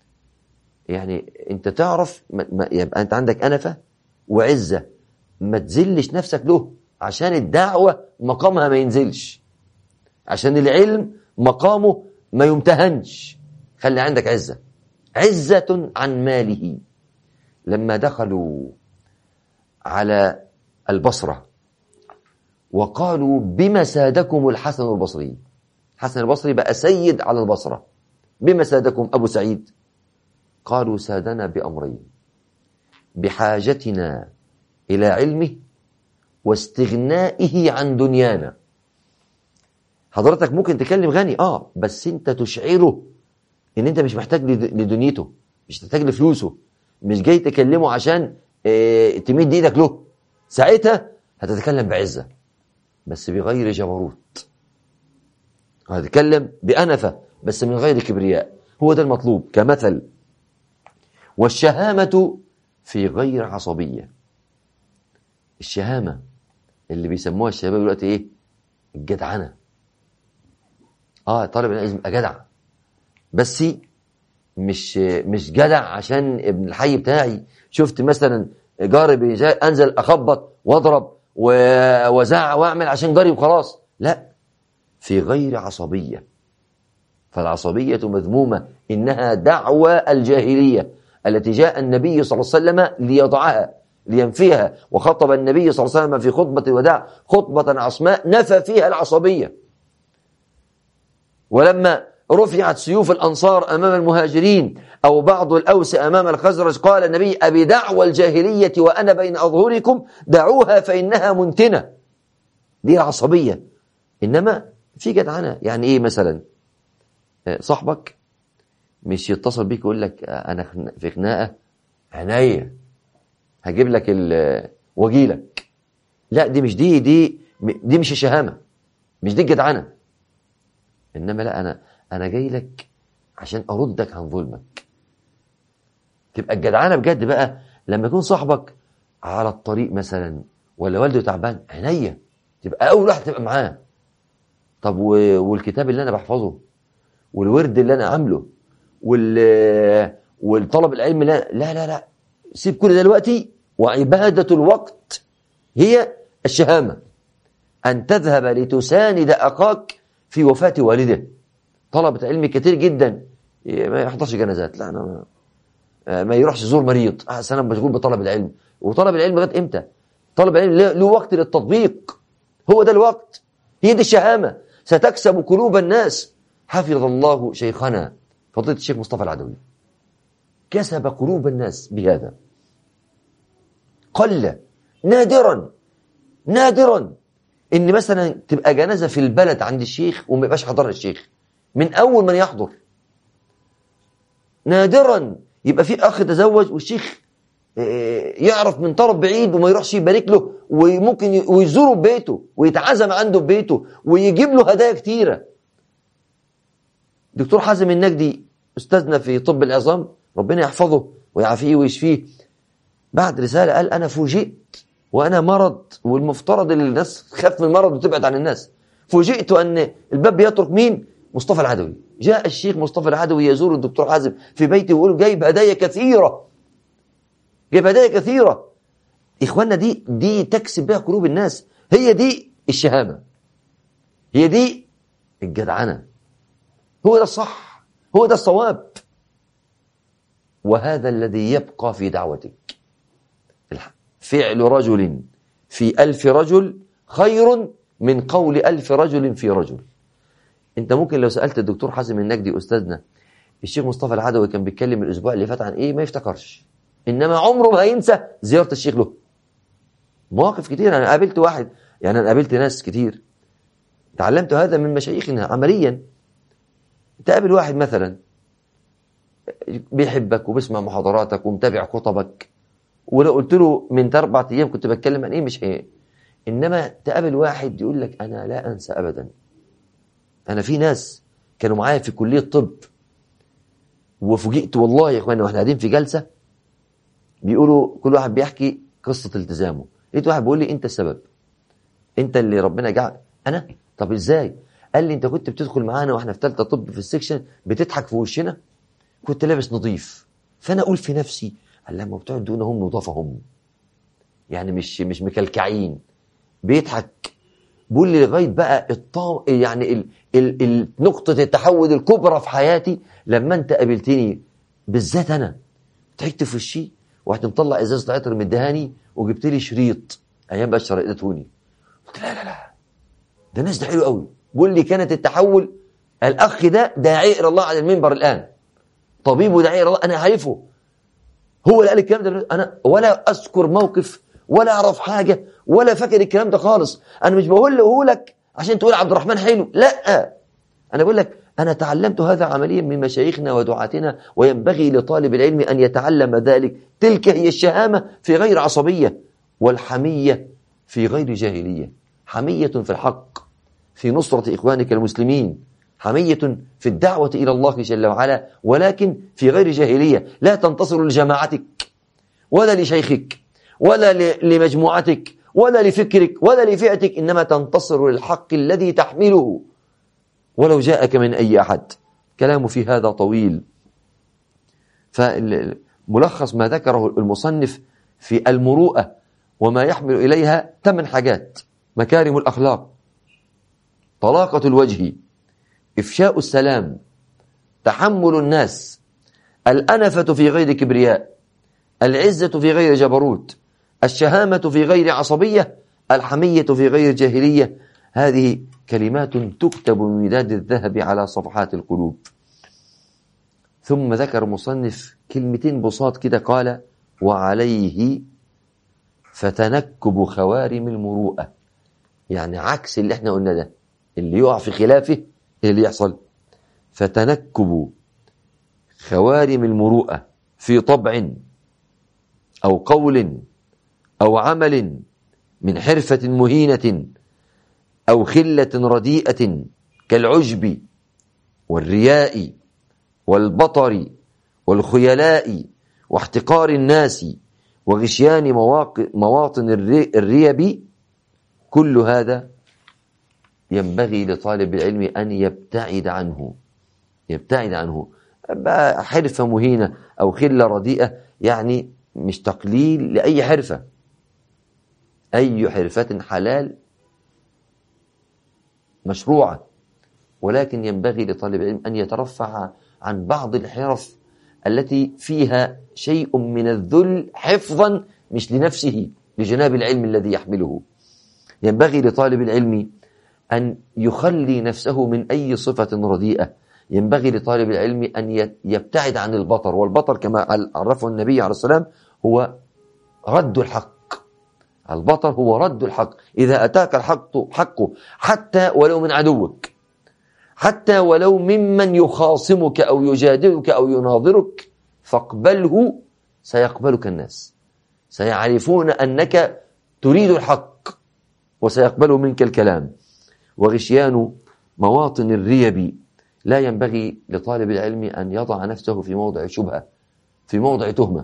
يعني انت تعرف ما يبقى انت عندك انفة وعزة ما تزلش نفسك له عشان الدعوة مقامها ما ينزلش عشان العلم مقامه ما يمتهنش خلي عندك عزة عزة عن ماله لما دخلوا على البصرة وقالوا بما سادكم الحسن البصري حسن البصري بقى سيد على البصرة بما سادكم أبو سعيد قالوا سادنا بأمرين بحاجتنا إلى علمه واستغنائه عن دنيانا حضرتك ممكن تكلم غني اه بس انت تشعره ان انت مش محتاج لدنيته مش محتاج لفلوسه مش جاي تكلمه عشان اه تمد ايدك له ساعتها هتتكلم بعزة بس بغير جبروت هتتكلم بأنفة بس من غير كبرياء هو ده المطلوب كمثل والشهامة في غير عصبية الشهامة اللي بيسموها الشباب دلوقتي ايه الجدعنة اه طالب لازم يبقى جدع بس مش مش جدع عشان ابن الحي بتاعي شفت مثلا جاري انزل اخبط واضرب وزع واعمل عشان جاري وخلاص لا في غير عصبية فالعصبية مذمومة إنها دعوة الجاهلية التي جاء النبي صلى الله عليه وسلم ليضعها لينفيها وخطب النبي صلى الله عليه وسلم في خطبة الوداع خطبة عصماء نفى فيها العصبية ولما رفعت سيوف الأنصار أمام المهاجرين أو بعض الأوس أمام الخزرج قال النبي أبي دعوى الجاهلية وأنا بين أظهركم دعوها فإنها منتنة دي العصبية إنما في جدعنة يعني إيه مثلا صاحبك مش يتصل بيك يقول لك أنا في خناقة عناية هجيب لك واجيلك لا دي مش دي دي دي مش الشهامة مش دي الجدعنة إنما لا أنا أنا جاي لك عشان أردك عن ظلمك تبقى الجدعانة بجد بقى لما يكون صاحبك على الطريق مثلا ولا والده تعبان عينيا تبقى أول واحد تبقى معاه طب والكتاب اللي أنا بحفظه والورد اللي أنا عامله وال والطلب العلم لا لا لا لا سيب كل ده دلوقتي وعبادة الوقت هي الشهامة أن تذهب لتساند أخاك في وفاة والده طلبة علم كتير جدا ما يحضرش جنازات لا أنا ما, ما يروحش يزور مريض أنا مشغول بطلب العلم وطلب العلم لغايه امتى؟ طلب العلم له وقت للتطبيق هو ده الوقت هي دي الشهامة ستكسب قلوب الناس حفظ الله شيخنا فضيلة الشيخ مصطفى العدوي كسب قلوب الناس بهذا قل نادرا نادرا ان مثلا تبقى جنازه في البلد عند الشيخ وما يبقاش حضرها الشيخ من اول من يحضر نادرا يبقى في اخ تزوج والشيخ يعرف من طرف بعيد وما يروحش يبارك له وممكن ويزوره ببيته ويتعزم عنده ببيته ويجيب له هدايا كتيره دكتور حازم النجدي استاذنا في طب العظام ربنا يحفظه ويعافيه ويشفيه بعد رساله قال انا فوجئت وانا مرض والمفترض ان الناس تخاف من المرض وتبعد عن الناس فوجئت ان الباب بيترك مين مصطفى العدوي جاء الشيخ مصطفى العدوي يزور الدكتور حازم في بيته ويقول جايب هدايا كثيره جايب هدايا كثيره اخواننا دي دي تكسب بها قلوب الناس هي دي الشهامه هي دي الجدعنه هو ده الصح هو ده الصواب وهذا الذي يبقى في دعوتك فعل رجل في ألف رجل خير من قول ألف رجل في رجل انت ممكن لو سألت الدكتور حازم النجدي أستاذنا الشيخ مصطفى العدوي كان بيتكلم الأسبوع اللي فات عن إيه ما يفتكرش إنما عمره ما هينسى زيارة الشيخ له مواقف كتير أنا قابلت واحد يعني أنا قابلت ناس كتير تعلمت هذا من مشايخنا عمليا تقابل واحد مثلا بيحبك وبيسمع محاضراتك ومتابع خطبك ولو قلت له من اربع ايام كنت بتكلم عن ايه مش ايه انما تقابل واحد يقول لك انا لا انسى ابدا انا في ناس كانوا معايا في كليه طب وفوجئت والله يا اخوانا واحنا قاعدين في جلسه بيقولوا كل واحد بيحكي قصه التزامه لقيت واحد بيقول لي انت السبب انت اللي ربنا جعل انا طب ازاي قال لي انت كنت بتدخل معانا واحنا في ثالثه طب في السكشن بتضحك في وشنا كنت لابس نظيف فانا اقول في نفسي قال لما بتوع الدهون هم نضافه هم يعني مش مش مكلكعين بيضحك بيقول لي لغايه بقى الطاو يعني ال... ال... ال... نقطه التحول الكبرى في حياتي لما انت قابلتني بالذات انا ضحكت في وشي ورحت مطلع ازازه عطر مدهاني وجبت لي شريط ايام بقى شريطتوني قلت لا لا لا ده الناس ده حلو قوي بيقول لي كانت التحول الاخ ده داعي الى الله على المنبر الان طبيب وداعي الى الله انا عارفه هو اللي قال الكلام ده انا ولا اذكر موقف ولا اعرف حاجه ولا فاكر الكلام ده خالص انا مش بقول له لك عشان تقول عبد الرحمن حلو لا انا بقول لك انا تعلمت هذا عمليا من مشايخنا ودعاتنا وينبغي لطالب العلم ان يتعلم ذلك تلك هي الشهامه في غير عصبيه والحميه في غير جاهليه حميه في الحق في نصره اخوانك المسلمين حمية في الدعوة إلى الله جل وعلا ولكن في غير جاهلية لا تنتصر لجماعتك ولا لشيخك ولا لمجموعتك ولا لفكرك ولا لفئتك إنما تنتصر للحق الذي تحمله ولو جاءك من أي أحد كلام في هذا طويل فملخص ما ذكره المصنف في المروءة وما يحمل إليها ثمان حاجات مكارم الأخلاق طلاقة الوجه إفشاء السلام تحمل الناس الأنفة في غير كبرياء العزة في غير جبروت الشهامة في غير عصبية الحمية في غير جاهلية هذه كلمات تكتب من مداد الذهب على صفحات القلوب ثم ذكر مصنف كلمتين بساط كده قال وعليه فتنكب خوارم المروءة يعني عكس اللي احنا قلنا ده اللي يقع في خلافه ايه اللي يحصل فتنكب خوارم المروءة في طبع أو قول أو عمل من حرفة مهينة أو خلة رديئة كالعجب والرياء والبطر والخيلاء واحتقار الناس وغشيان مواطن الريب كل هذا ينبغي لطالب العلم أن يبتعد عنه يبتعد عنه بقى حرفة مهينة أو خلة رديئة يعني مش تقليل لأي حرفة أي حرفة حلال مشروعة ولكن ينبغي لطالب العلم أن يترفع عن بعض الحرف التي فيها شيء من الذل حفظا مش لنفسه لجناب العلم الذي يحمله ينبغي لطالب العلم أن يخلي نفسه من أي صفة رديئة ينبغي لطالب العلم أن يبتعد عن البطر والبطر كما عرفه النبي عليه السلام هو رد الحق البطر هو رد الحق إذا أتاك الحق حقه حتى ولو من عدوك حتى ولو ممن يخاصمك أو يجادلك أو يناظرك فاقبله سيقبلك الناس سيعرفون أنك تريد الحق وسيقبل منك الكلام وغشيان مواطن الريب لا ينبغي لطالب العلم أن يضع نفسه في موضع شبهة في موضع تهمة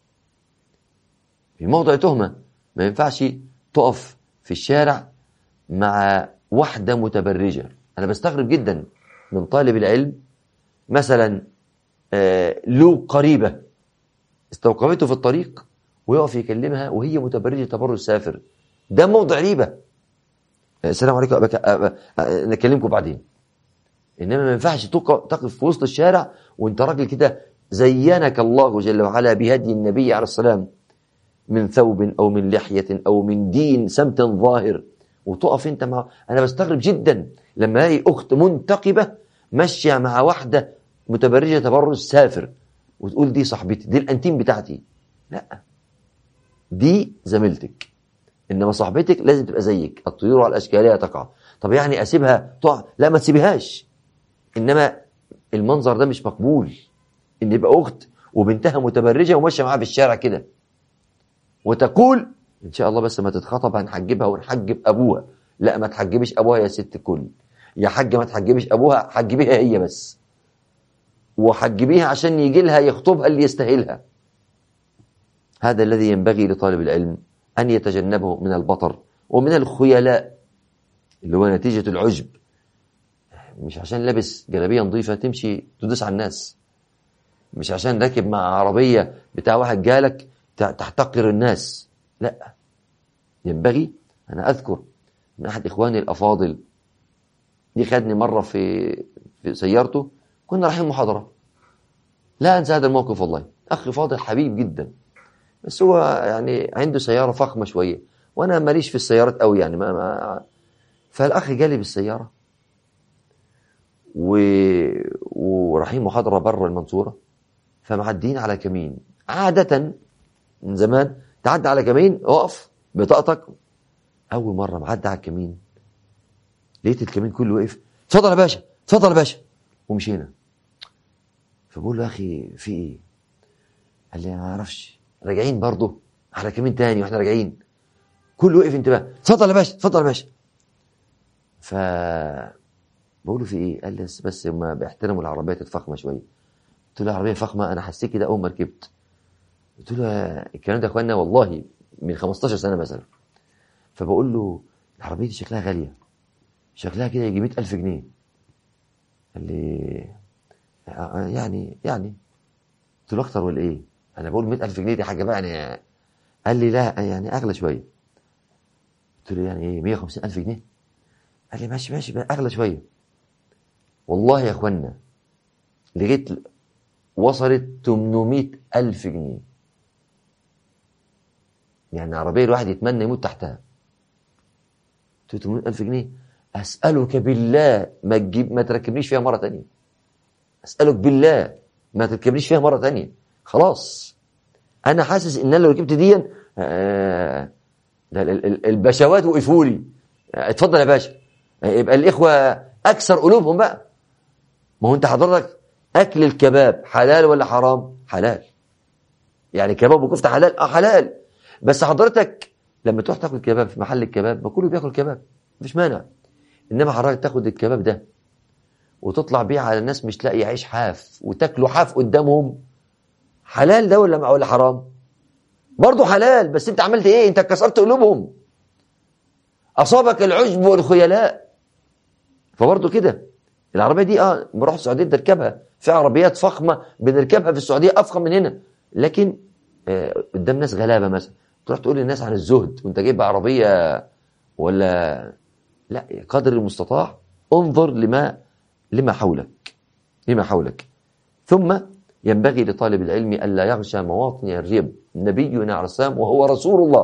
في موضع تهمة ما ينفعش تقف في الشارع مع واحدة متبرجة أنا بستغرب جدا من طالب العلم مثلا آه، له قريبة استوقفته في الطريق ويقف يكلمها وهي متبرجة تبرج سافر ده موضع ريبة آه، السلام عليكم أبك... أبك... آه، نكلمكم بعدين إنما ما ينفعش تقف في وسط الشارع وانت راجل كده زينك الله جل وعلا بهدي النبي عليه السلام من ثوب أو من لحية أو من دين سمت ظاهر وتقف انت مع انا بستغرب جدا لما الاقي اخت منتقبه ماشيه مع واحده متبرجه تبرج سافر وتقول دي صاحبتي دي الانتيم بتاعتي لا دي زميلتك انما صاحبتك لازم تبقى زيك الطيور على الاشكاليه تقع طب يعني اسيبها تقع لا ما تسيبهاش انما المنظر ده مش مقبول ان يبقى اخت وبنتها متبرجه وماشيه معاها في الشارع كده وتقول ان شاء الله بس ما تتخطب هنحجبها ونحجب ابوها لا ما تحجبش ابوها يا ست الكل يا حاج ما تحجبش ابوها حجبيها هي بس وحجبيها عشان يجي لها يخطبها اللي يستاهلها هذا الذي ينبغي لطالب العلم أن يتجنبه من البطر ومن الخيلاء اللي هو نتيجة العجب مش عشان لابس جلابية نظيفة تمشي تدوس على الناس مش عشان راكب مع عربية بتاع واحد جالك تحتقر الناس لا ينبغي أنا أذكر من أحد إخواني الأفاضل دي خدني مرة في في سيارته كنا رايحين محاضرة لا أنسى هذا الموقف والله أخي فاضل حبيب جدا بس هو يعني عنده سيارة فخمة شوية وأنا ماليش في السيارات قوي يعني ما, ما فالأخ جالي بالسيارة و... ورايحين محاضرة بره المنصورة فمعدين على كمين عادة من زمان تعدي على كمين اقف بطاقتك اول مره معدي على الكمين لقيت الكمين كله وقف اتفضل يا باشا اتفضل يا باشا ومشينا فبقول له يا اخي في ايه قال لي ما اعرفش راجعين برضه على كمين تاني واحنا راجعين كله وقف انتباه اتفضل يا باشا اتفضل يا باشا ف بقول له في ايه قال لي بس هم بيحترموا العربيات الفخمه شويه قلت له العربيه فخمه انا حسيت كده اول ما ركبت قلت له الكلام ده يا اخوانا والله من 15 سنه مثلا فبقول له العربيه دي شكلها غاليه شكلها كده يجي 100000 جنيه قال لي يعني يعني قلت له اكتر ولا ايه؟ انا بقول 100000 جنيه دي حاجه بقى يعني قال لي لا يعني اغلى شويه قلت له يعني ايه 150000 جنيه؟ قال لي ماشي ماشي اغلى شويه والله يا اخوانا لقيت وصلت 800000 جنيه يعني عربية الواحد يتمنى يموت تحتها 300 ألف جنيه أسألك بالله ما تجيب ما تركبنيش فيها مرة تانية أسألك بالله ما تركبنيش فيها مرة تانية خلاص أنا حاسس إن أنا لو ركبت دي آه البشوات وقفوا لي اتفضل يا باشا يبقى الإخوة أكثر قلوبهم بقى ما هو أنت حضرتك أكل الكباب حلال ولا حرام؟ حلال يعني كباب وكفتة حلال؟ اه حلال بس حضرتك لما تروح تاكل كباب في محل الكباب ما كله بياكل كباب مفيش مانع انما حضرتك تاخد الكباب ده وتطلع بيه على الناس مش لاقي عيش حاف وتاكله حاف قدامهم حلال ده ولا ولا حرام برضه حلال بس انت عملت ايه انت كسرت قلوبهم اصابك العجب والخيلاء فبرضه كده العربيه دي اه بروح السعوديه تركبها في عربيات فخمه بنركبها في السعوديه افخم من هنا لكن آه قدام ناس غلابه مثلا تروح تقول للناس عن الزهد وانت جايب عربيه ولا لا قدر المستطاع انظر لما لما حولك لما حولك ثم ينبغي لطالب العلم ألا يغشى مواطن الريب نبينا عليه السلام وهو رسول الله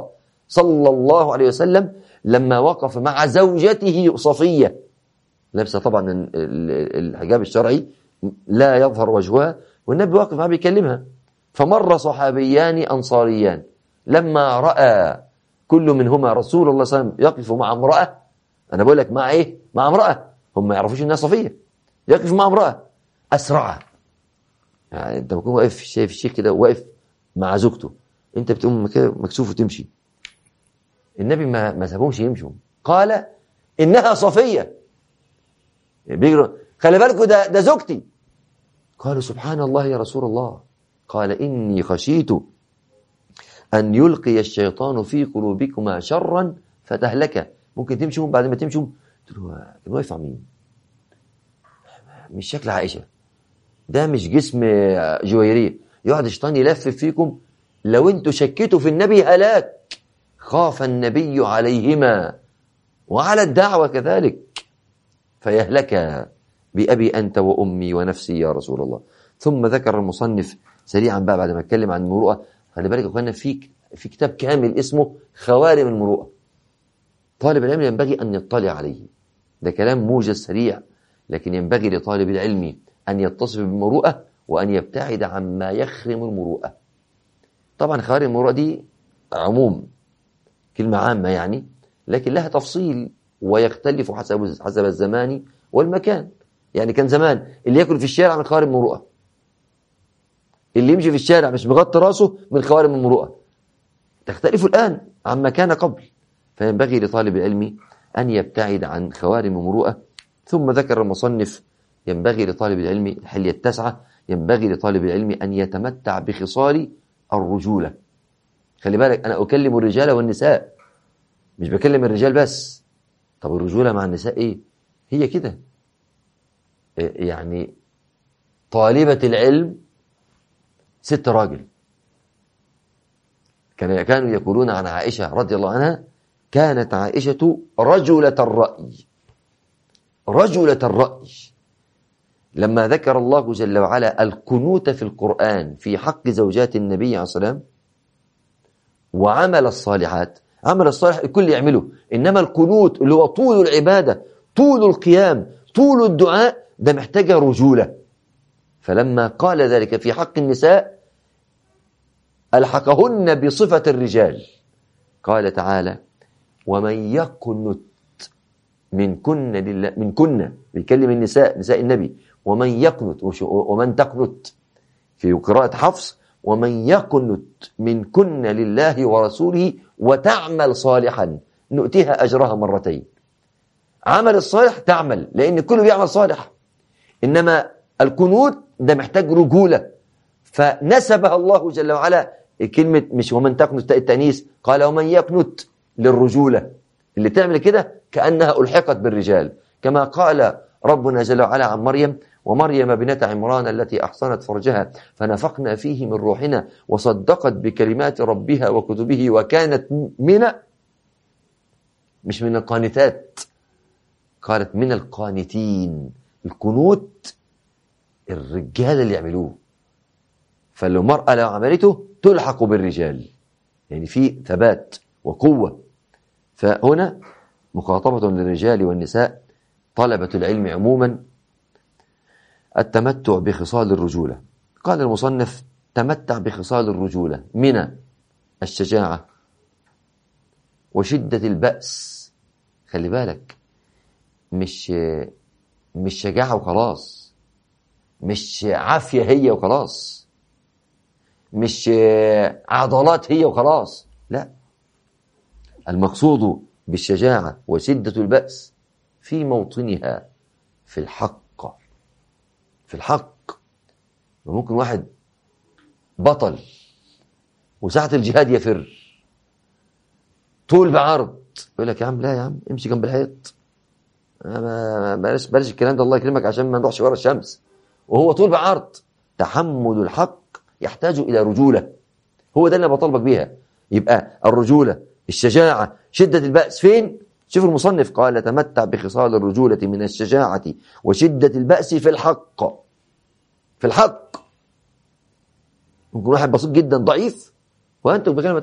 صلى الله عليه وسلم لما وقف مع زوجته صفية لابسة طبعا الحجاب الشرعي لا يظهر وجهها والنبي واقف معها بيكلمها فمر صحابيان أنصاريان لما رأى كل منهما رسول الله صلى الله عليه وسلم يقف مع امرأة أنا بقول لك مع إيه؟ مع امرأة هم ما يعرفوش إنها صفية يقف مع امرأة أسرع يعني أنت بتكون واقف شايف الشيخ كده واقف مع زوجته أنت بتقوم مكسوف وتمشي النبي ما ما سابهمش يمشوا قال إنها صفية بيجروا خلي بالكوا ده ده زوجتي قالوا سبحان الله يا رسول الله قال إني خشيت أن يلقي الشيطان في قلوبكما شرا فتهلك ممكن تمشوا بعد ما تمشوا قلت له كان واقف على مين؟ مش شكل عائشة ده مش جسم جويرية يقعد الشيطان يلفف فيكم لو انتوا شكيتوا في النبي هلاك خاف النبي عليهما وعلى الدعوة كذلك فيهلك بأبي أنت وأمي ونفسي يا رسول الله ثم ذكر المصنف سريعا بقى بعد ما اتكلم عن المروءة خلي بالك اخوانا في في كتاب كامل اسمه خوارم المروءة طالب العلم ينبغي أن يطلع عليه ده كلام موجز سريع لكن ينبغي لطالب العلم أن يتصف بالمروءة وأن يبتعد عما يخرم المروءة طبعا خوارم المروءة دي عموم كلمة عامة يعني لكن لها تفصيل ويختلف حسب حسب الزمان والمكان يعني كان زمان اللي ياكل في الشارع من خوارم المروءة اللي يمشي في الشارع مش مغطي راسه من خوارم المروءة تختلف الآن عما كان قبل فينبغي لطالب العلم أن يبتعد عن خوارم المروءة ثم ذكر المصنف ينبغي لطالب العلم الحلية التاسعة ينبغي لطالب العلم أن يتمتع بخصال الرجولة خلي بالك أنا أكلم الرجال والنساء مش بكلم الرجال بس طب الرجولة مع النساء إيه هي كده يعني طالبة العلم ست راجل كان كانوا يقولون عن عائشة رضي الله عنها كانت عائشة رجلة الرأي رجلة الرأي لما ذكر الله جل وعلا القنوت في القرآن في حق زوجات النبي عليه الصلاة والسلام وعمل الصالحات عمل الصالح الكل يعمله إنما القنوت اللي هو طول العبادة طول القيام طول الدعاء ده محتاجة رجولة فلما قال ذلك في حق النساء ألحقهن بصفة الرجال قال تعالى ومن يقنت من كن لله من كن بيكلم النساء نساء النبي ومن يقنت ومن تقنت في قراءة حفص ومن يقنت من كن لله ورسوله وتعمل صالحا نؤتيها أجرها مرتين عمل الصالح تعمل لأن كله بيعمل صالح إنما القنوت ده محتاج رجولة فنسبها الله جل وعلا كلمة مش ومن تقنت التأنيس قال ومن يقنت للرجولة اللي تعمل كده كأنها ألحقت بالرجال كما قال ربنا جل وعلا عن مريم ومريم بنت عمران التي أحصنت فرجها فنفقنا فيه من روحنا وصدقت بكلمات ربها وكتبه وكانت من مش من القانتات قالت من القانتين القنوت الرجال اللي يعملوه فلو مرأة لو عملته تلحق بالرجال يعني في ثبات وقوة فهنا مخاطبة للرجال والنساء طلبة العلم عموما التمتع بخصال الرجولة قال المصنف تمتع بخصال الرجولة من الشجاعة وشدة البأس خلي بالك مش مش شجاعة وخلاص مش عافية هي وخلاص مش عضلات هي وخلاص لا المقصود بالشجاعة وشدة البأس في موطنها في الحق في الحق ممكن واحد بطل وساعة الجهاد يفر طول بعرض يقول لك يا عم لا يا عم امشي جنب الحيط بلاش بلاش الكلام ده الله يكرمك عشان ما نروحش ورا الشمس وهو طول بعرض تحمل الحق يحتاج الى رجوله هو ده اللي بطالبك بيها يبقى الرجوله الشجاعه شده الباس فين شوف المصنف قال تمتع بخصال الرجولة من الشجاعة وشدة البأس في الحق في الحق ممكن واحد بسيط جدا ضعيف وأنت بكلمة حق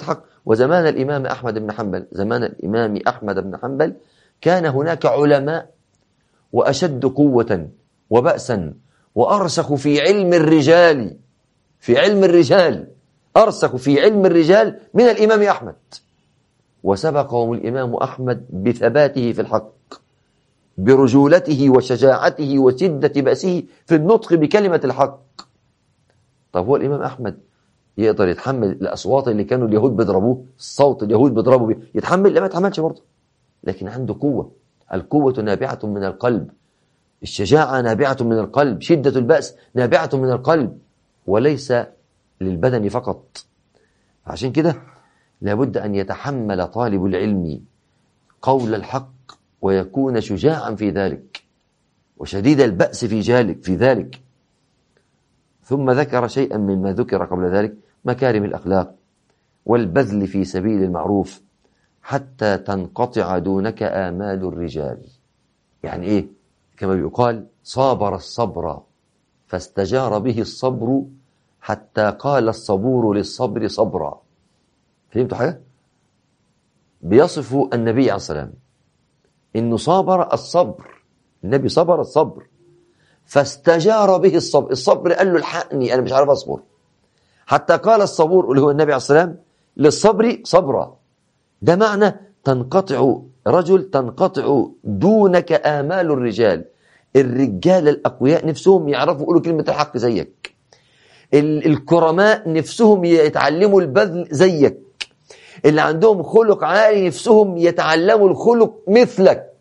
وزمان الإمام أحمد بن حنبل زمان الإمام أحمد بن حنبل كان هناك علماء وأشد قوة وبأسا وأرسخ في علم الرجال في علم الرجال أرسخ في علم الرجال من الإمام أحمد وسبقهم الإمام أحمد بثباته في الحق برجولته وشجاعته وشدة بأسه في النطق بكلمة الحق طب هو الإمام أحمد يقدر يتحمل الأصوات اللي كانوا اليهود بيضربوه الصوت اليهود بيضربوا بيه يتحمل لا ما يتحملش برضه لكن عنده قوة القوة نابعة من القلب الشجاعة نابعة من القلب شدة البأس نابعة من القلب وليس للبدن فقط عشان كده لابد أن يتحمل طالب العلم قول الحق ويكون شجاعا في ذلك وشديد البأس في ذلك في ذلك ثم ذكر شيئا مما ذكر قبل ذلك مكارم الأخلاق والبذل في سبيل المعروف حتى تنقطع دونك آمال الرجال يعني إيه كما يقال صابر الصبر فاستجار به الصبر حتى قال الصبور للصبر صبرا فهمتوا حاجة؟ بيصف النبي عليه السلام إنه صابر الصبر النبي صبر الصبر فاستجار به الصبر الصبر قال له الحقني أنا مش عارف أصبر حتى قال الصبور اللي هو النبي عليه السلام للصبر صبرا ده معنى تنقطع رجل تنقطع دونك آمال الرجال الرجال الأقوياء نفسهم يعرفوا يقولوا كلمة الحق زيك الكرماء نفسهم يتعلموا البذل زيك اللي عندهم خلق عالي نفسهم يتعلموا الخلق مثلك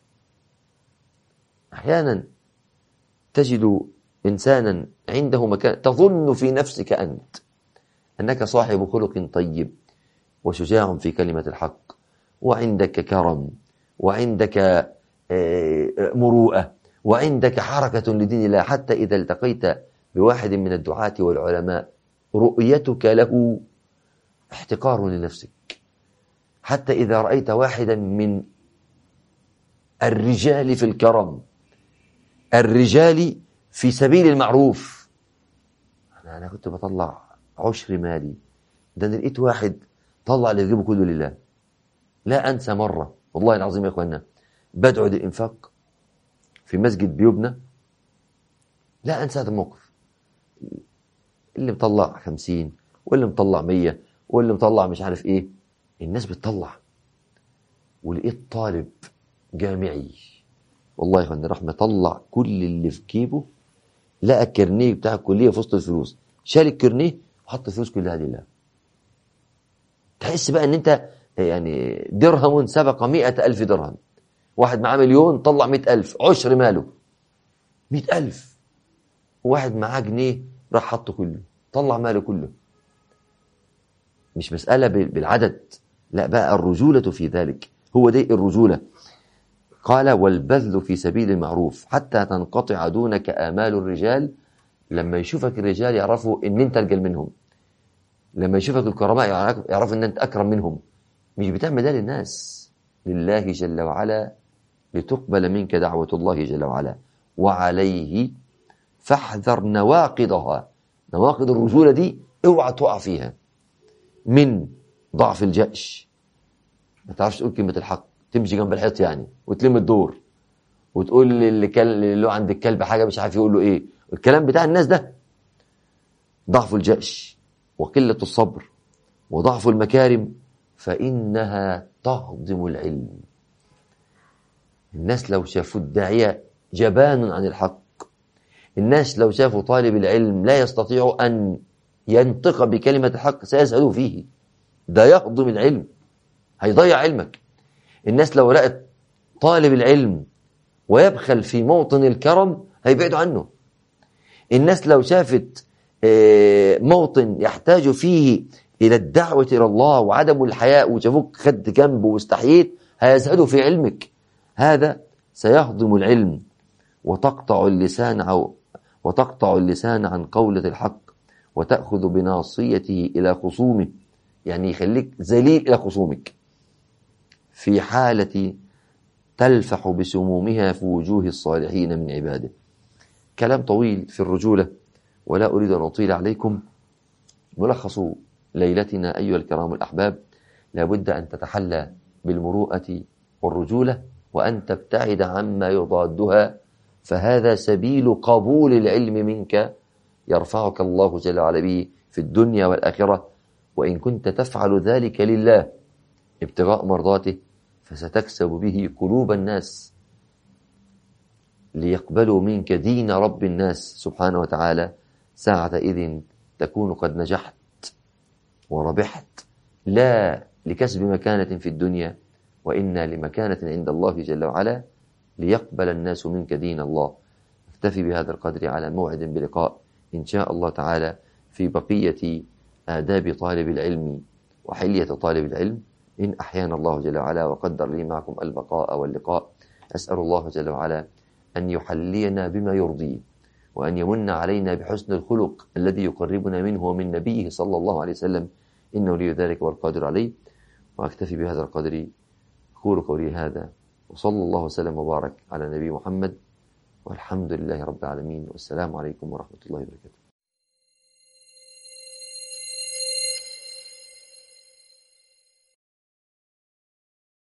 أحيانا تجد إنسانا عنده مكان تظن في نفسك أنت أنك صاحب خلق طيب وشجاع في كلمة الحق وعندك كرم وعندك آه، مروءة وعندك حركة لدين الله حتى إذا التقيت بواحد من الدعاة والعلماء رؤيتك له احتقار لنفسك حتى إذا رأيت واحدا من الرجال في الكرم الرجال في سبيل المعروف أنا أنا كنت بطلع عشر مالي ده أنا لقيت واحد طلع اللي يجيبه كله لله لا أنسى مرة والله العظيم يا إخوانا بدعو للإنفاق في مسجد بيبنى لا أنسى هذا الموقف اللي مطلع خمسين واللي مطلع مية واللي مطلع مش عارف ايه الناس بتطلع ولقيت طالب جامعي والله يا اخوانا راح مطلع كل اللي في جيبه لقى الكرنيه بتاع الكليه في وسط الفلوس شال الكرنيه وحط الفلوس كلها لله تحس بقى ان انت يعني درهم سبق مئة ألف درهم واحد معاه مليون طلع مئة ألف عشر ماله مئة ألف واحد معاه جنيه راح حطه كله طلع ماله كله مش مسألة بالعدد لا بقى الرجولة في ذلك هو دي الرجولة قال والبذل في سبيل المعروف حتى تنقطع دونك آمال الرجال لما يشوفك الرجال يعرفوا ان انت ارجل منهم لما يشوفك الكرماء يعرفوا ان انت اكرم منهم مش بتعمل ده للناس لله جل وعلا لتقبل منك دعوة الله جل وعلا وعليه فاحذر نواقضها نواقض الرجولة دي اوعى تقع فيها من ضعف الجأش ما تعرفش تقول كلمة الحق تمشي جنب الحيط يعني وتلم الدور وتقول اللي, كل... اللي عند الكلب حاجة مش عارف يقول له ايه الكلام بتاع الناس ده ضعف الجأش وقلة الصبر وضعف المكارم فإنها تهضم العلم الناس لو شافوا الداعية جبان عن الحق الناس لو شافوا طالب العلم لا يستطيع أن ينطق بكلمة الحق سيزهدوا فيه ده يهضم العلم هيضيع علمك الناس لو رأت طالب العلم ويبخل في موطن الكرم هيبعدوا عنه الناس لو شافت آه، موطن يحتاج فيه إلى الدعوة إلى الله وعدم الحياء وشافوك خد جنبه واستحييت هيزهدوا في علمك هذا سيهضم العلم وتقطع اللسان أو وتقطع اللسان عن قولة الحق وتأخذ بناصيته إلى خصومه يعني يخليك ذليل إلى خصومك في حالة تلفح بسمومها في وجوه الصالحين من عباده كلام طويل في الرجولة ولا أريد أن أطيل عليكم ملخص ليلتنا أيها الكرام الأحباب لابد أن تتحلى بالمروءة والرجولة وأن تبتعد عما يضادها فهذا سبيل قبول العلم منك يرفعك الله جل وعلا به في الدنيا والآخرة وإن كنت تفعل ذلك لله ابتغاء مرضاته فستكسب به قلوب الناس ليقبلوا منك دين رب الناس سبحانه وتعالى ساعة إذ تكون قد نجحت وربحت لا لكسب مكانة في الدنيا وإنا لمكانة عند الله جل وعلا ليقبل الناس منك دين الله اكتفي بهذا القدر على موعد بلقاء إن شاء الله تعالى في بقية آداب طالب العلم وحلية طالب العلم إن أحيانا الله جل وعلا وقدر لي معكم البقاء واللقاء أسأل الله جل وعلا أن يحلينا بما يرضيه وأن يمن علينا بحسن الخلق الذي يقربنا منه ومن نبيه صلى الله عليه وسلم إنه لي ذلك والقادر عليه وأكتفي بهذا القدر أقول قولي هذا وصلى الله وسلم وبارك على نبي محمد والحمد لله رب العالمين والسلام عليكم ورحمة الله وبركاته